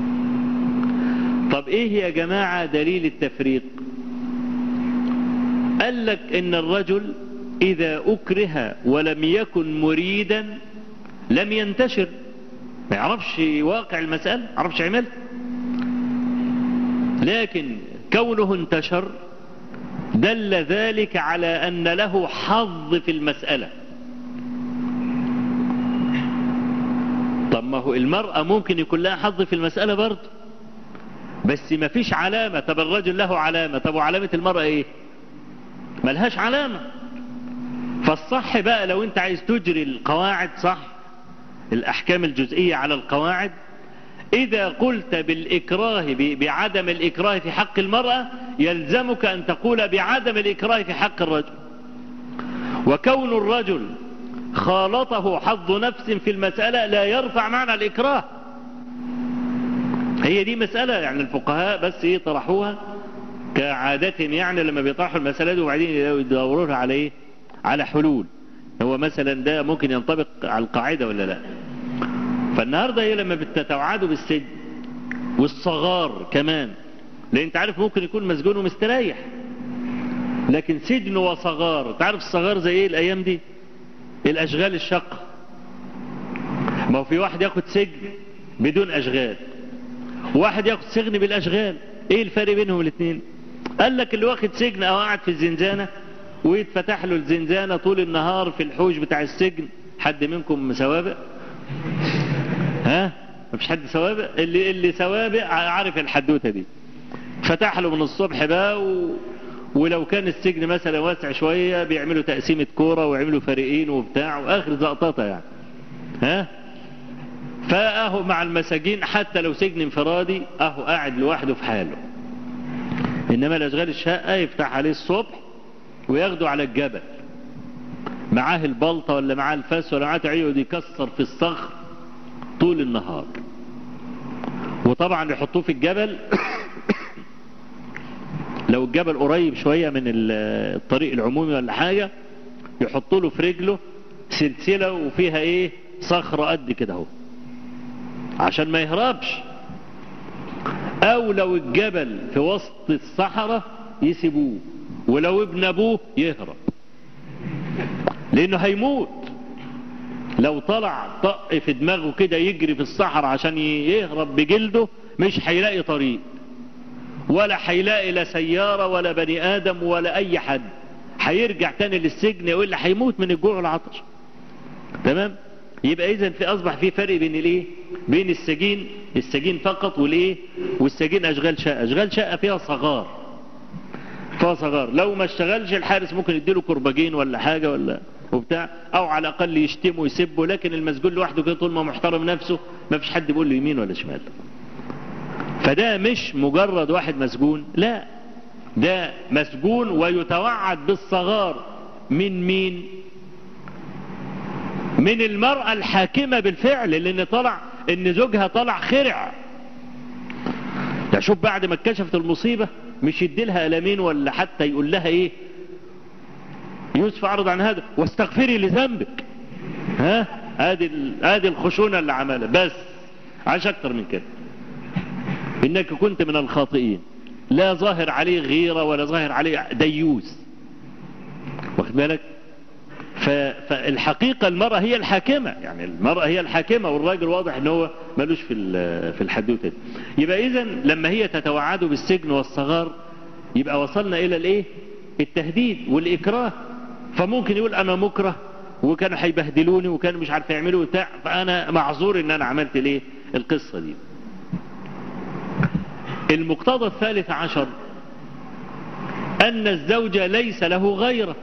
طب إيه يا جماعة دليل التفريق قال لك ان الرجل اذا اكره ولم يكن مريدا لم ينتشر ما يعرفش واقع المسألة ما يعرفش عمل لكن كونه انتشر دل ذلك على أن له حظ في المسألة طب ما هو المرأة ممكن يكون لها حظ في المسألة برضه بس ما فيش علامة طب الرجل له علامة طب وعلامة المرأة ايه ملهاش علامة فالصح بقى لو انت عايز تجري القواعد صح الأحكام الجزئية على القواعد إذا قلت بالإكراه بعدم الإكراه في حق المرأة يلزمك أن تقول بعدم الإكراه في حق الرجل وكون الرجل خالطه حظ نفس في المسألة لا يرفع معنى الإكراه هي دي مسألة يعني الفقهاء بس ايه طرحوها كعادتهم يعني لما بيطرحوا المسألة دي وبعدين يدوروها على ايه على حلول هو مثلا ده ممكن ينطبق على القاعدة ولا لا فالنهاردة هي لما بتتوعدوا بالسجن والصغار كمان لان انت عارف ممكن يكون مسجون ومستريح لكن سجن وصغار تعرف الصغار زي ايه الايام دي الاشغال الشقة ما هو في واحد ياخد سجن بدون اشغال واحد ياخد سجن بالاشغال ايه الفرق بينهم الاثنين قال لك اللي واخد سجن او قاعد في الزنزانة ويتفتح له الزنزانة طول النهار في الحوش بتاع السجن حد منكم سوابق ها مفيش حد سوابق اللي اللي سوابق عارف الحدوته دي فتح له من الصبح بقى و... ولو كان السجن مثلا واسع شوية بيعملوا تقسيمة كورة ويعملوا فريقين وبتاع واخر زقططة يعني ها فاهو مع المساجين حتى لو سجن انفرادي اهو قاعد لوحده في حاله انما الاشغال الشقة يفتح عليه الصبح وياخده على الجبل معاه البلطة ولا معاه الفاس ولا معاه تعيد يكسر في الصخر طول النهار وطبعا يحطوه في الجبل لو الجبل قريب شوية من الطريق العمومي ولا حاجة يحطوا له في رجله سلسلة وفيها ايه صخرة قد كده اهو عشان ما يهربش او لو الجبل في وسط الصحراء يسيبوه ولو ابن ابوه يهرب لانه هيموت لو طلع طق في دماغه كده يجري في الصحراء عشان يهرب بجلده مش هيلاقي طريق ولا هيلاقي لا سيارة ولا بني آدم ولا أي حد هيرجع تاني للسجن يقول لي هيموت من الجوع والعطش تمام يبقى إذا في أصبح في فرق بين الإيه بين السجين السجين فقط والإيه والسجين أشغال شقة أشغال شقة فيها صغار فيها صغار لو ما اشتغلش الحارس ممكن يديله كرباجين ولا حاجة ولا وبتاع او على الاقل يشتمه ويسبه لكن المسجون لوحده كده طول ما محترم نفسه ما فيش حد بيقول له يمين ولا شمال فده مش مجرد واحد مسجون لا ده مسجون ويتوعد بالصغار من مين من المرأة الحاكمة بالفعل لان طلع ان زوجها طلع خرع ده شوف بعد ما اتكشفت المصيبة مش يدي لها ألمين ولا حتى يقول لها ايه يوسف أعرض عن هذا واستغفري لذنبك ها ادي ادي الخشونة اللي عملها بس عاش اكتر من كده انك كنت من الخاطئين لا ظاهر عليه غيرة ولا ظاهر عليه ديوس واخد بالك فالحقيقة المرأة هي الحاكمة يعني المرأة هي الحاكمة والراجل واضح ان هو ملوش في في الحدوتة دي يبقى اذا لما هي تتوعد بالسجن والصغار يبقى وصلنا الى الايه التهديد والاكراه فممكن يقول انا مكره وكانوا هيبهدلوني وكانوا مش عارف يعملوا بتاع فانا معذور ان انا عملت ليه القصة دي المقتضى الثالث عشر ان الزوج ليس له غيره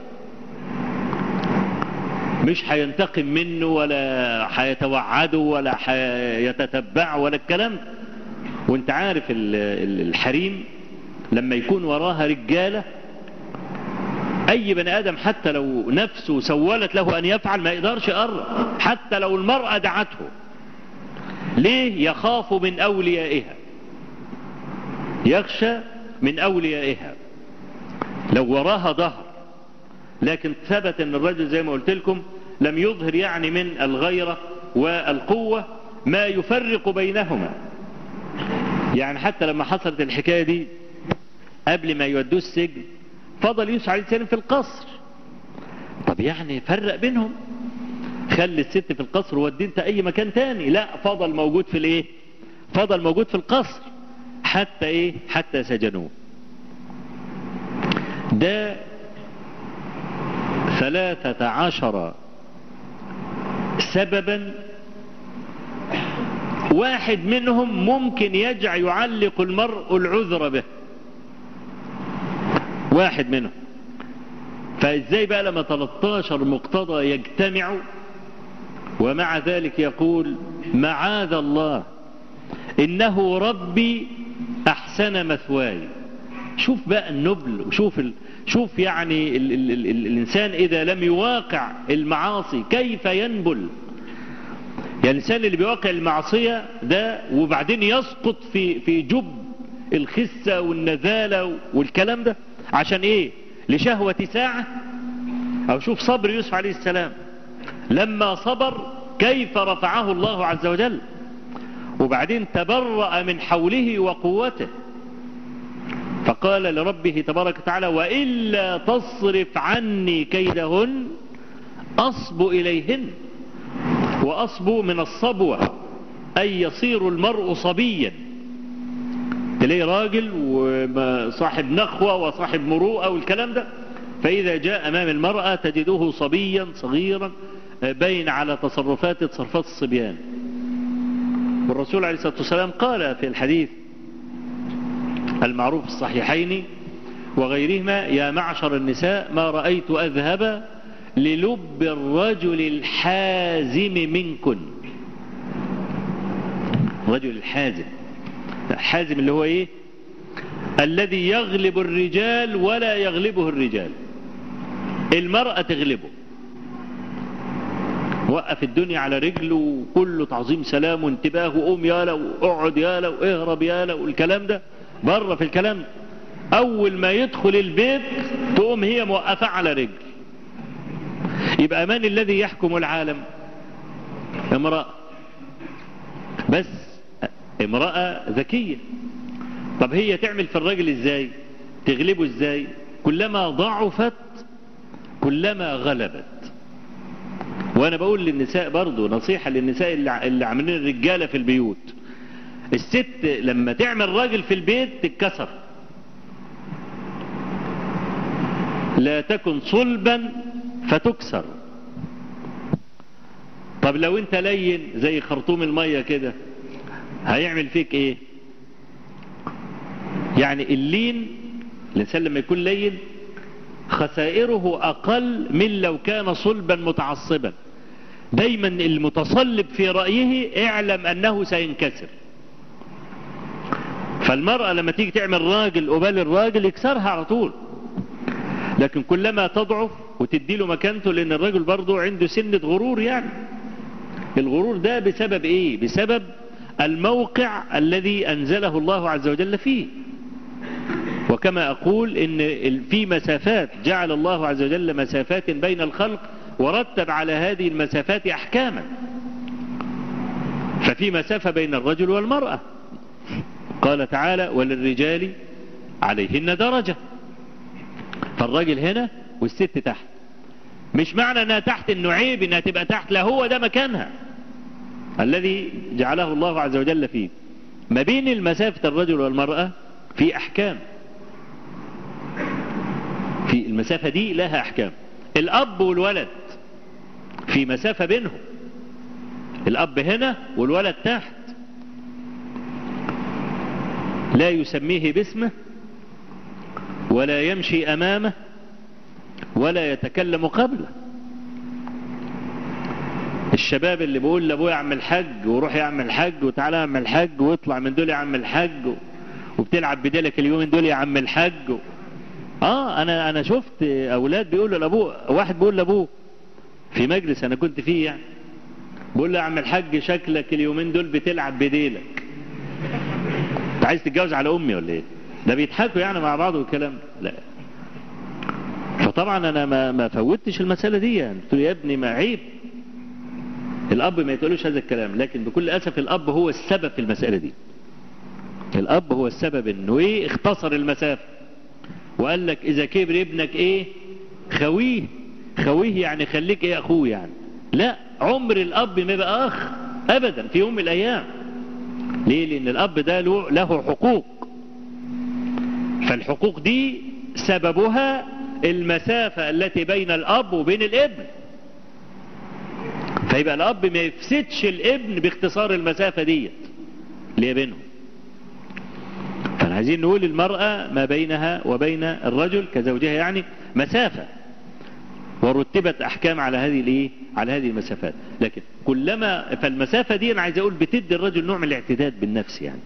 مش هينتقم منه ولا هيتوعده ولا هيتتبعه ولا الكلام وانت عارف الحريم لما يكون وراها رجاله اي بني ادم حتى لو نفسه سولت له ان يفعل ما يقدرش يقرب حتى لو المرأة دعته ليه يخاف من اوليائها يخشى من اوليائها لو وراها ظهر لكن ثبت ان الرجل زي ما قلت لكم لم يظهر يعني من الغيرة والقوة ما يفرق بينهما يعني حتى لما حصلت الحكاية دي قبل ما يودوه السجن فضل يوسف عليه السلام في القصر طب يعني فرق بينهم خلي الست في القصر وودي انت اي مكان تاني لا فضل موجود في الايه فضل موجود في القصر حتى ايه حتى سجنوه ده ثلاثة عشر سببا واحد منهم ممكن يجع يعلق المرء العذر به واحد منهم فازاي بقى لما 13 مقتضى يجتمعوا ومع ذلك يقول معاذ الله إنه ربي أحسن مثواي شوف بقى النبل وشوف ال... شوف يعني ال... ال... ال... ال... الإنسان إذا لم يواقع المعاصي كيف ينبل يعني الإنسان اللي بيواقع المعصية ده وبعدين يسقط في في جب الخسة والنزالة والكلام ده عشان إيه لشهوة ساعة أو شوف صبر يوسف عليه السلام لما صبر كيف رفعه الله عز وجل وبعدين تبرأ من حوله وقوته فقال لربه تبارك وتعالى وإلا تصرف عني كيدهن أصب إليهن وأصب من الصبوة أي يصير المرء صبيا تلاقي راجل وصاحب نخوة وصاحب مروءة والكلام ده فإذا جاء أمام المرأة تجده صبيا صغيرا بين على تصرفات تصرفات الصبيان والرسول عليه الصلاة والسلام قال في الحديث المعروف الصحيحين وغيرهما يا معشر النساء ما رأيت أذهب للب الرجل الحازم منكن الرجل الحازم الحازم اللي هو ايه الذي يغلب الرجال ولا يغلبه الرجال المرأة تغلبه وقف الدنيا على رجله وكله تعظيم سلام وانتباه وقوم يالا واقعد يالا واهرب يالا والكلام ده بره في الكلام ده اول ما يدخل البيت تقوم هي موقفة على رجل يبقى من الذي يحكم العالم امرأة بس امرأة ذكية طب هي تعمل في الراجل ازاي تغلبه ازاي كلما ضعفت كلما غلبت وانا بقول للنساء برضو نصيحة للنساء اللي عاملين الرجالة في البيوت الست لما تعمل راجل في البيت تتكسر لا تكن صلبا فتكسر طب لو انت لين زي خرطوم المية كده هيعمل فيك ايه يعني اللين الانسان لما يكون لين خسائره اقل من لو كان صلبا متعصبا دايما المتصلب في رأيه اعلم انه سينكسر فالمرأة لما تيجي تعمل راجل قبال الراجل يكسرها على طول لكن كلما تضعف وتدي له مكانته لان الراجل برضه عنده سنة غرور يعني الغرور ده بسبب ايه بسبب الموقع الذي انزله الله عز وجل فيه وكما اقول ان في مسافات جعل الله عز وجل مسافات بين الخلق ورتب على هذه المسافات احكاما ففي مسافة بين الرجل والمرأة قال تعالى وللرجال عليهن درجة فالراجل هنا والست تحت مش معنى انها تحت انه عيب انها تبقى تحت لا هو ده مكانها الذي جعله الله عز وجل فيه ما بين المسافة الرجل والمرأة في احكام في المسافة دي لها احكام الاب والولد في مسافة بينهم الاب هنا والولد تحت لا يسميه باسمه ولا يمشي امامه ولا يتكلم قبله الشباب اللي بيقول لابويا اعمل الحج وروح يعمل الحج وتعالى اعمل الحج واطلع من دول يا عم الحج وبتلعب بديلك اليومين دول يا عم الحج و... اه انا انا شفت اولاد بيقولوا لابوه واحد بيقول لابوه في مجلس انا كنت فيه يعني بيقول له يا عم الحج شكلك اليومين دول بتلعب بديلك انت عايز تتجوز على امي ولا ايه ده بيضحكوا يعني مع بعض والكلام لا فطبعا انا ما ما فوتش المساله دي يعني قلت له يا ابني ما عيب الاب ما يتقولوش هذا الكلام لكن بكل اسف الاب هو السبب في المساله دي الاب هو السبب انه ايه اختصر المسافه وقال لك إذا كبر ابنك إيه خويه خويه يعني خليك إيه أخوه يعني لا عمر الأب ما يبقى أخ أبدا في يوم من الأيام ليه لأن الأب ده له حقوق فالحقوق دي سببها المسافة التي بين الأب وبين الابن فيبقى الأب ما يفسدش الابن باختصار المسافة ديت اللي هي بينهم فاحنا عايزين نقول المرأة ما بينها وبين الرجل كزوجها يعني مسافة ورتبت أحكام على هذه الايه على هذه المسافات لكن كلما فالمسافة دي أنا عايز أقول بتدي الرجل نوع من الاعتداد بالنفس يعني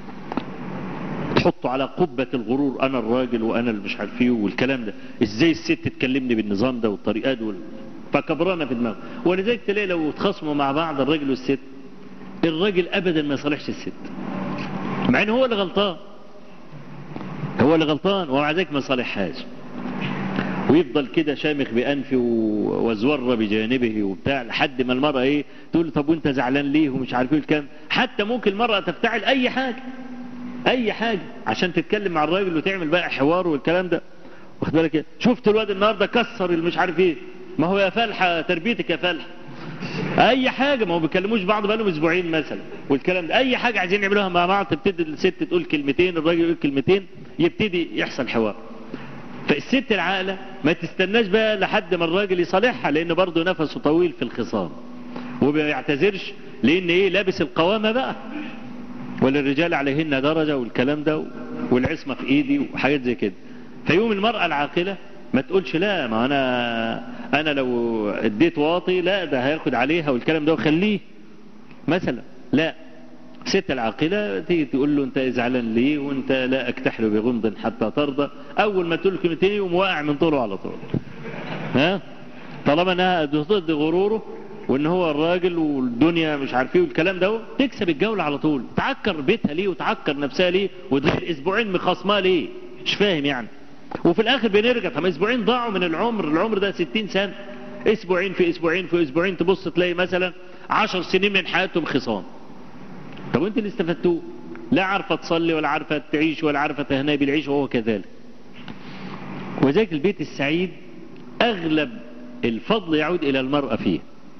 تحطه على قبة الغرور أنا الراجل وأنا اللي مش عارف ايه والكلام ده إزاي الست تكلمني بالنظام ده والطريقات وال... فكبرانا في دماغه ولذلك تلاقي لو اتخاصموا مع بعض الراجل والست الراجل أبدا ما يصالحش الست مع ان هو اللي غلطان هو اللي غلطان ومع ذلك ما صالحهاش ويفضل كده شامخ بأنفه وزور بجانبه وبتاع لحد ما المرأة ايه تقول طب وانت زعلان ليه ومش عارف ايه الكلام حتى ممكن المرأة تفتعل اي حاجة اي حاجة عشان تتكلم مع الراجل وتعمل بقى حوار والكلام ده واخد بالك ايه شفت الواد النهارده كسر اللي مش عارف ايه ما هو يا فلحة تربيتك يا فلحة اي حاجة ما هو بيكلموش بعض بقالهم اسبوعين مثلا والكلام ده اي حاجة عايزين يعملوها مع بعض تبتدي الست تقول كلمتين الراجل يقول كلمتين يبتدي يحصل حوار فالست العاقلة ما تستناش بقى لحد ما الراجل يصالحها لان برضه نفسه طويل في الخصام وما يعتذرش لان ايه لابس القوامة بقى وللرجال عليهن درجة والكلام ده والعصمة في ايدي وحاجات زي كده فيوم المرأة العاقلة ما تقولش لا ما انا انا لو اديت واطي لا ده هياخد عليها والكلام ده وخليه مثلا لا ست العاقلة تيجي تقول له انت زعلان ليه وانت لا اكتحل بغمض حتى ترضى اول ما تقول كلمتين يقوم واقع من طوله على طول ها طالما انها ضد غروره وان هو الراجل والدنيا مش عارف ايه والكلام ده تكسب الجولة على طول تعكر بيتها ليه وتعكر نفسها ليه وتغير اسبوعين مخاصماه ليه مش فاهم يعني وفي الاخر بنرجع طب اسبوعين ضاعوا من العمر العمر ده 60 سنة اسبوعين في اسبوعين في اسبوعين تبص تلاقي مثلا 10 سنين من حياتهم خصام طب وانت اللي استفدتوه لا عارفة تصلي ولا عارفة تعيش ولا عارفة تهنى بالعيش وهو كذلك وذلك البيت السعيد اغلب الفضل يعود الى المرأة فيه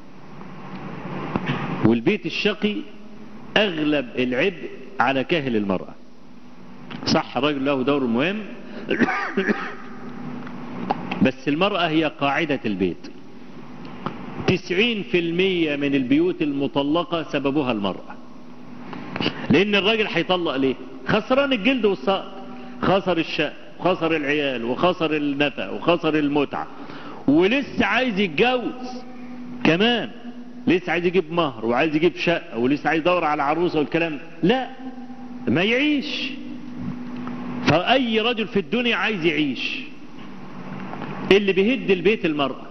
والبيت الشقي اغلب العبء على كاهل المرأة صح الرجل له دور مهم بس المرأة هي قاعدة البيت تسعين في المية من البيوت المطلقة سببها المرأة لان الراجل هيطلق ليه خسران الجلد والساق خسر الشقة وخسر العيال وخسر النفع وخسر المتعة ولسه عايز يتجوز كمان لسه عايز يجيب مهر وعايز يجيب شقة ولسه عايز يدور على عروسة والكلام لا ما يعيش فأي رجل في الدنيا عايز يعيش اللي بيهد البيت المرأة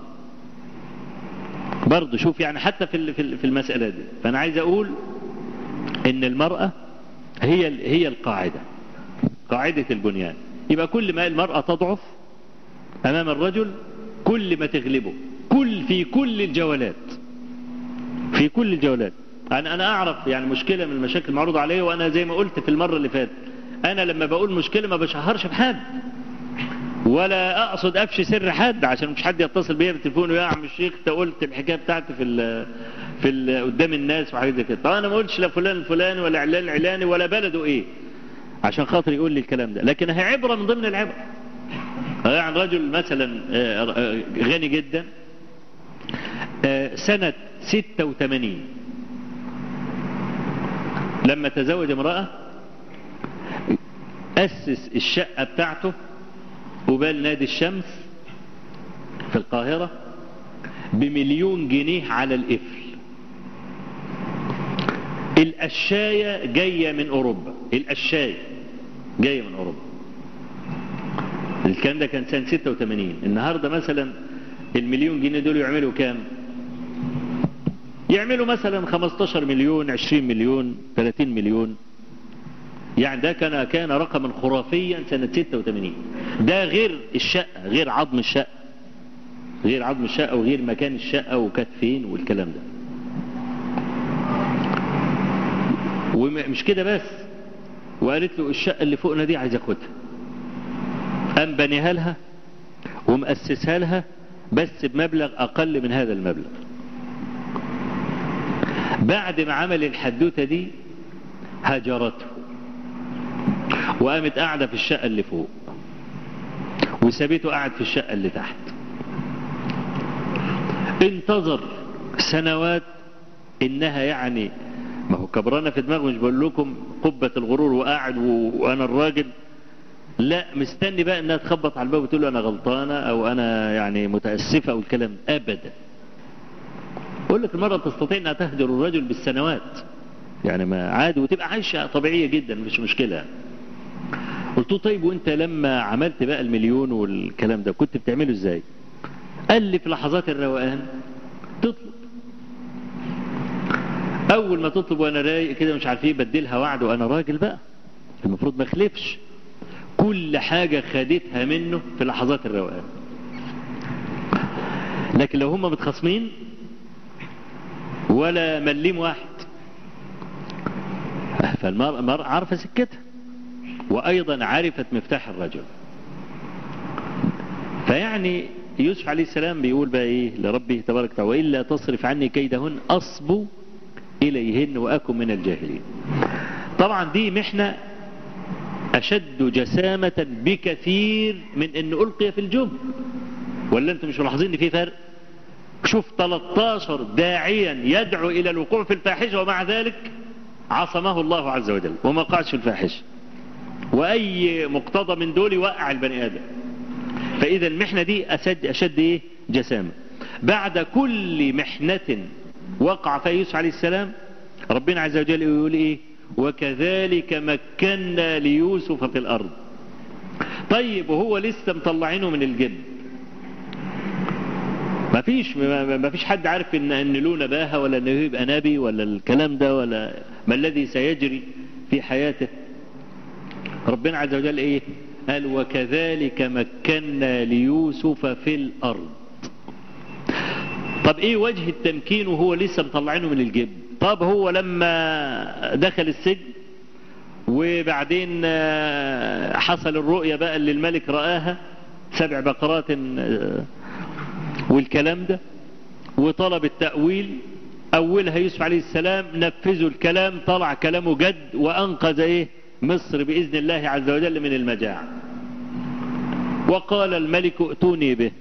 برضه شوف يعني حتى في في المسألة دي فأنا عايز أقول إن المرأة هي هي القاعدة قاعدة البنيان يبقى كل ما المرأة تضعف أمام الرجل كل ما تغلبه كل في كل الجولات في كل الجولات أنا أنا أعرف يعني مشكلة من المشاكل المعروضة عليه وأنا زي ما قلت في المرة اللي فاتت أنا لما بقول مشكلة ما بشهرش بحد ولا أقصد أفشي سر حد عشان مش حد يتصل بيا بالتليفون ويا عم الشيخ أنت قلت الحكاية بتاعتي في ال في ال قدام الناس وحاجات زي كده طبعا أنا ما قلتش لا فلان الفلاني ولا علان العلاني ولا بلده إيه عشان خاطر يقول لي الكلام ده لكن هي عبرة من ضمن العبر يعني رجل مثلا غني جدا سنة 86 لما تزوج امرأة أسس الشقة بتاعته قبال نادي الشمس في القاهرة بمليون جنيه على القفل القشاية جاية من أوروبا القشاية جاية من أوروبا الكلام ده كان سنة 86 النهاردة مثلا المليون جنيه دول يعملوا كام يعملوا مثلا 15 مليون 20 مليون 30 مليون يعني ده كان كان رقما خرافيا سنة 86 ده غير الشقة غير عظم الشقة غير عظم الشقة وغير مكان الشقة وكانت فين والكلام ده ومش كده بس وقالت له الشقة اللي فوقنا دي عايز اخدها قام بنيها لها ومؤسسها لها بس بمبلغ أقل من هذا المبلغ بعد ما عمل الحدوتة دي هجرته وقامت قاعدة في الشقة اللي فوق وسابته قاعد في الشقة اللي تحت انتظر سنوات انها يعني ما هو كبرانة في دماغه مش بقول لكم قبة الغرور وقاعد وانا الراجل لا مستني بقى انها تخبط على الباب وتقول له انا غلطانة او انا يعني متأسفة او الكلام ابدا اقول لك المرأة تستطيع انها تهجر الرجل بالسنوات يعني ما عادي وتبقى عايشة طبيعية جدا مش مشكلة قلت له طيب وانت لما عملت بقى المليون والكلام ده كنت بتعمله ازاي قال لي في لحظات الروقان تطلب اول ما تطلب وانا رايق كده مش عارف ايه بديلها وعد وانا راجل بقى المفروض ما اخلفش كل حاجة خدتها منه في لحظات الروقان لكن لو هم متخاصمين ولا مليم واحد فالمرأة عارفة سكتها وأيضا عرفت مفتاح الرجل فيعني يوسف عليه السلام بيقول بقى إيه لربه تبارك وتعالى وإلا تصرف عني كيدهن أصب إليهن وأكن من الجاهلين طبعا دي محنة أشد جسامة بكثير من أن ألقي في الجب ولا أنتم مش ملاحظين أن في فرق شوف 13 داعيا يدعو إلى الوقوع في الفاحشة ومع ذلك عصمه الله عز وجل وما قعش في الفاحشة وأي مقتضى من دول يوقع البني آدم فإذا المحنة دي أشد, أشد إيه جسامة بعد كل محنة وقع فيها يوسف عليه السلام ربنا عز وجل يقول إيه وكذلك مكنا ليوسف في الأرض طيب وهو لسه مطلعينه من الجب ما فيش ما فيش حد عارف ان ان له نباهه ولا انه يبقى نبي ولا الكلام ده ولا ما الذي سيجري في حياته ربنا عز وجل ايه قال وكذلك مكنا ليوسف في الارض طب ايه وجه التمكين وهو لسه مطلعينه من الجب طب هو لما دخل السجن وبعدين حصل الرؤية بقى اللي الملك رآها سبع بقرات والكلام ده وطلب التأويل أولها يوسف عليه السلام نفذوا الكلام طلع كلامه جد وأنقذ إيه مصر بإذن الله عز وجل من المجاعة وقال الملك ائتوني به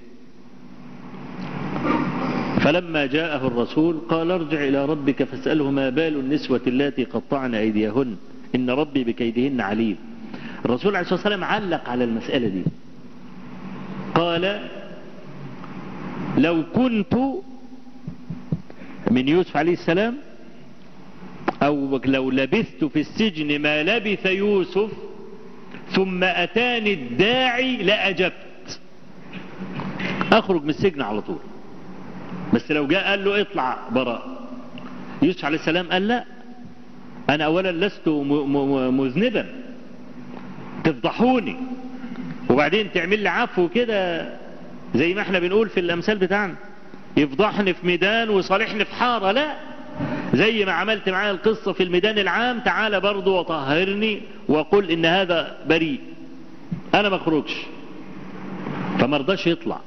فلما جاءه الرسول قال ارجع إلى ربك فاسأله ما بال النسوة التي قطعن أيديهن إن ربي بكيدهن عليم الرسول عليه الصلاة والسلام علق على المسألة دي قال لو كنت من يوسف عليه السلام أو لو لبثت في السجن ما لبث يوسف ثم أتاني الداعي لأجبت أخرج من السجن على طول بس لو جاء قال له اطلع براء يوسف عليه السلام قال لا أنا أولا لست مذنبا تفضحوني وبعدين تعمل لي عفو كده زي ما احنا بنقول في الأمثال بتاعنا يفضحني في ميدان ويصالحني في حارة لا زي ما عملت معايا القصة في الميدان العام تعالى برضو وطهرني وقل ان هذا بريء انا ما اخرجش فما رضاش يطلع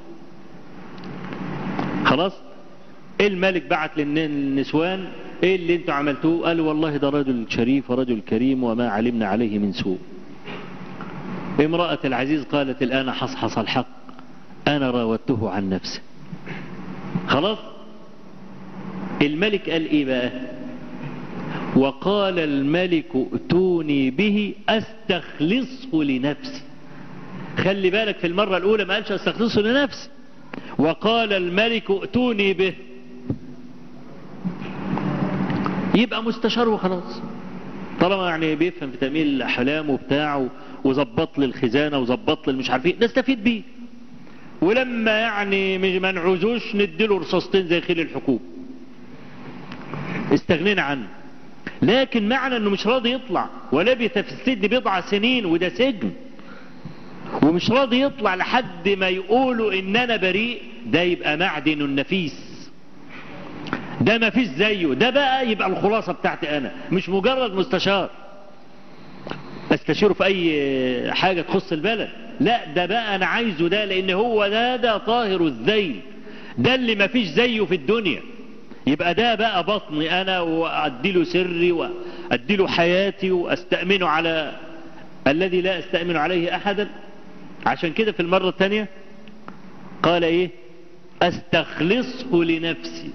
خلاص الملك بعت للنسوان ايه اللي انتوا عملتوه قالوا والله ده رجل شريف ورجل كريم وما علمنا عليه من سوء امرأة العزيز قالت الآن حصحص الحق أنا راودته عن نفسه خلاص الملك قال ايه بقى وقال الملك ائتوني به استخلصه لنفسي خلي بالك في المرة الاولى ما قالش استخلصه لنفسي وقال الملك ائتوني به يبقى مستشار وخلاص طالما يعني بيفهم في تأمين الأحلام وبتاعه وظبط لي الخزانة وظبط لي مش عارف ايه نستفيد بيه ولما يعني مش ما نعوزوش نديله رصاصتين زي خيل الحكومة استغنينا عنه لكن معنى انه مش راضي يطلع ولبث في السجن بضع سنين وده سجن ومش راضي يطلع لحد ما يقولوا ان انا بريء ده يبقى معدن نفيس ده ما فيش زيه ده بقى يبقى الخلاصة بتاعتي انا مش مجرد مستشار استشيره في اي حاجة تخص البلد لا ده بقى انا عايزه ده لان هو ده ده طاهر الذيل ده اللي ما فيش زيه في الدنيا يبقى ده بقى بطني انا واديله سري واديله حياتي واستأمنه على الذي لا استأمن عليه احدا عشان كده في المرة الثانية قال ايه استخلصه لنفسي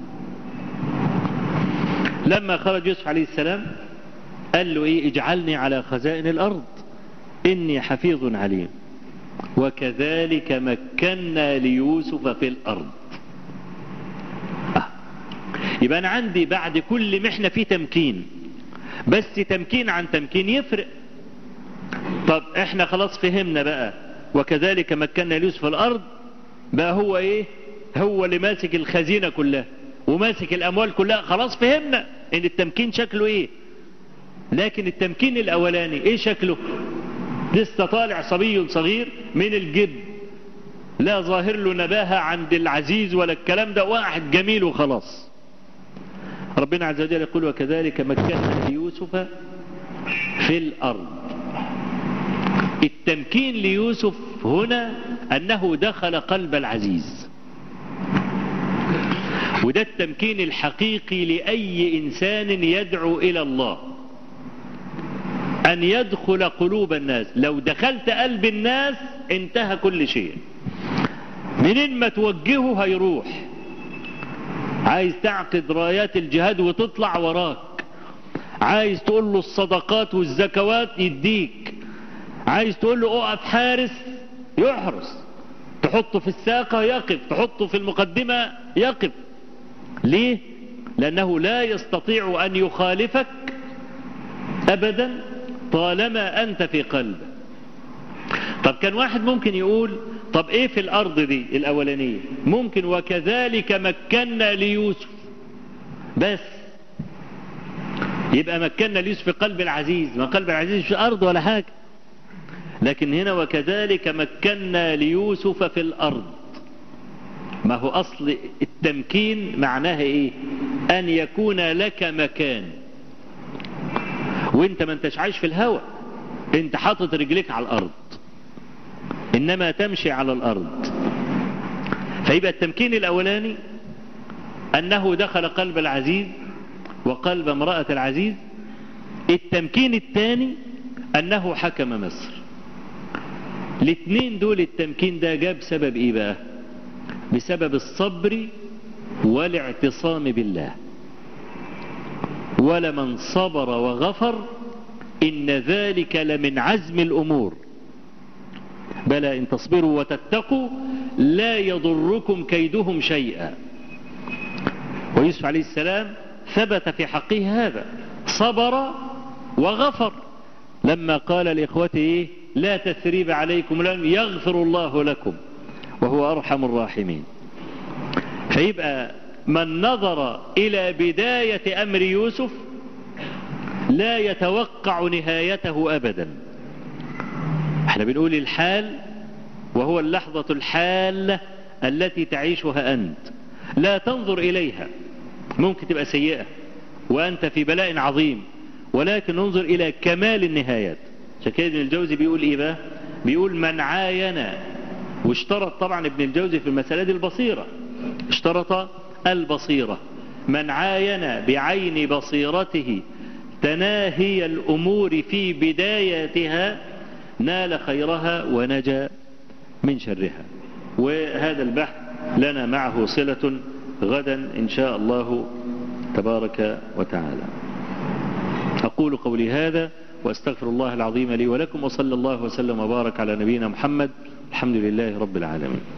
لما خرج يوسف عليه السلام قال له ايه اجعلني على خزائن الارض اني حفيظ عليم وكذلك مكنا ليوسف في الارض آه. يبقى انا عندي بعد كل محنة في تمكين بس تمكين عن تمكين يفرق طب احنا خلاص فهمنا بقى وكذلك مكنا ليوسف في الارض بقى هو ايه هو اللي ماسك الخزينة كلها وماسك الاموال كلها خلاص فهمنا ان التمكين شكله ايه لكن التمكين الاولاني ايه شكله لسه طالع صبي صغير من الجب لا ظاهر له نباهة عند العزيز ولا الكلام ده واحد جميل وخلاص ربنا عز وجل يقول وكذلك مكنا ليوسف في الارض التمكين ليوسف هنا انه دخل قلب العزيز وده التمكين الحقيقي لأي إنسان يدعو إلى الله أن يدخل قلوب الناس لو دخلت قلب الناس انتهى كل شيء منين ما توجهه هيروح عايز تعقد رايات الجهاد وتطلع وراك عايز تقول له الصدقات والزكوات يديك عايز تقول له اقف حارس يحرس تحطه في الساقة يقف تحطه في المقدمة يقف ليه لأنه لا يستطيع أن يخالفك أبدا طالما أنت في قلبه طب كان واحد ممكن يقول طب ايه في الأرض دي الأولانية ممكن وكذلك مكنا ليوسف بس يبقى مكنا ليوسف في قلب العزيز ما قلب العزيز في أرض ولا حاجة لكن هنا وكذلك مكنا ليوسف في الأرض ما هو أصل التمكين معناها إيه أن يكون لك مكان وانت ما انتش عايش في الهواء انت حاطط رجليك على الأرض إنما تمشي على الأرض فيبقى التمكين الأولاني أنه دخل قلب العزيز وقلب امرأة العزيز التمكين الثاني أنه حكم مصر الاثنين دول التمكين ده جاب سبب ايه بقى بسبب الصبر والاعتصام بالله ولمن صبر وغفر إن ذلك لمن عزم الأمور بلى إن تصبروا وتتقوا لا يضركم كيدهم شيئا ويوسف عليه السلام ثبت في حقه هذا صبر وغفر لما قال لإخوته إيه لا تثريب عليكم لم يغفر الله لكم وهو أرحم الراحمين فيبقى من نظر إلى بداية أمر يوسف لا يتوقع نهايته أبدا احنا بنقول الحال وهو اللحظة الحالة التي تعيشها أنت لا تنظر إليها ممكن تبقى سيئة وأنت في بلاء عظيم ولكن انظر إلى كمال النهايات عشان كده ابن الجوزي بيقول إيه بقى بيقول من عاين واشترط طبعا ابن الجوزي في المسألة دي البصيرة اشترط البصيرة من عاين بعين بصيرته تناهي الأمور في بدايتها نال خيرها ونجا من شرها وهذا البحث لنا معه صلة غدا إن شاء الله تبارك وتعالى أقول قولي هذا وأستغفر الله العظيم لي ولكم وصلى الله وسلم وبارك على نبينا محمد الحمد لله رب العالمين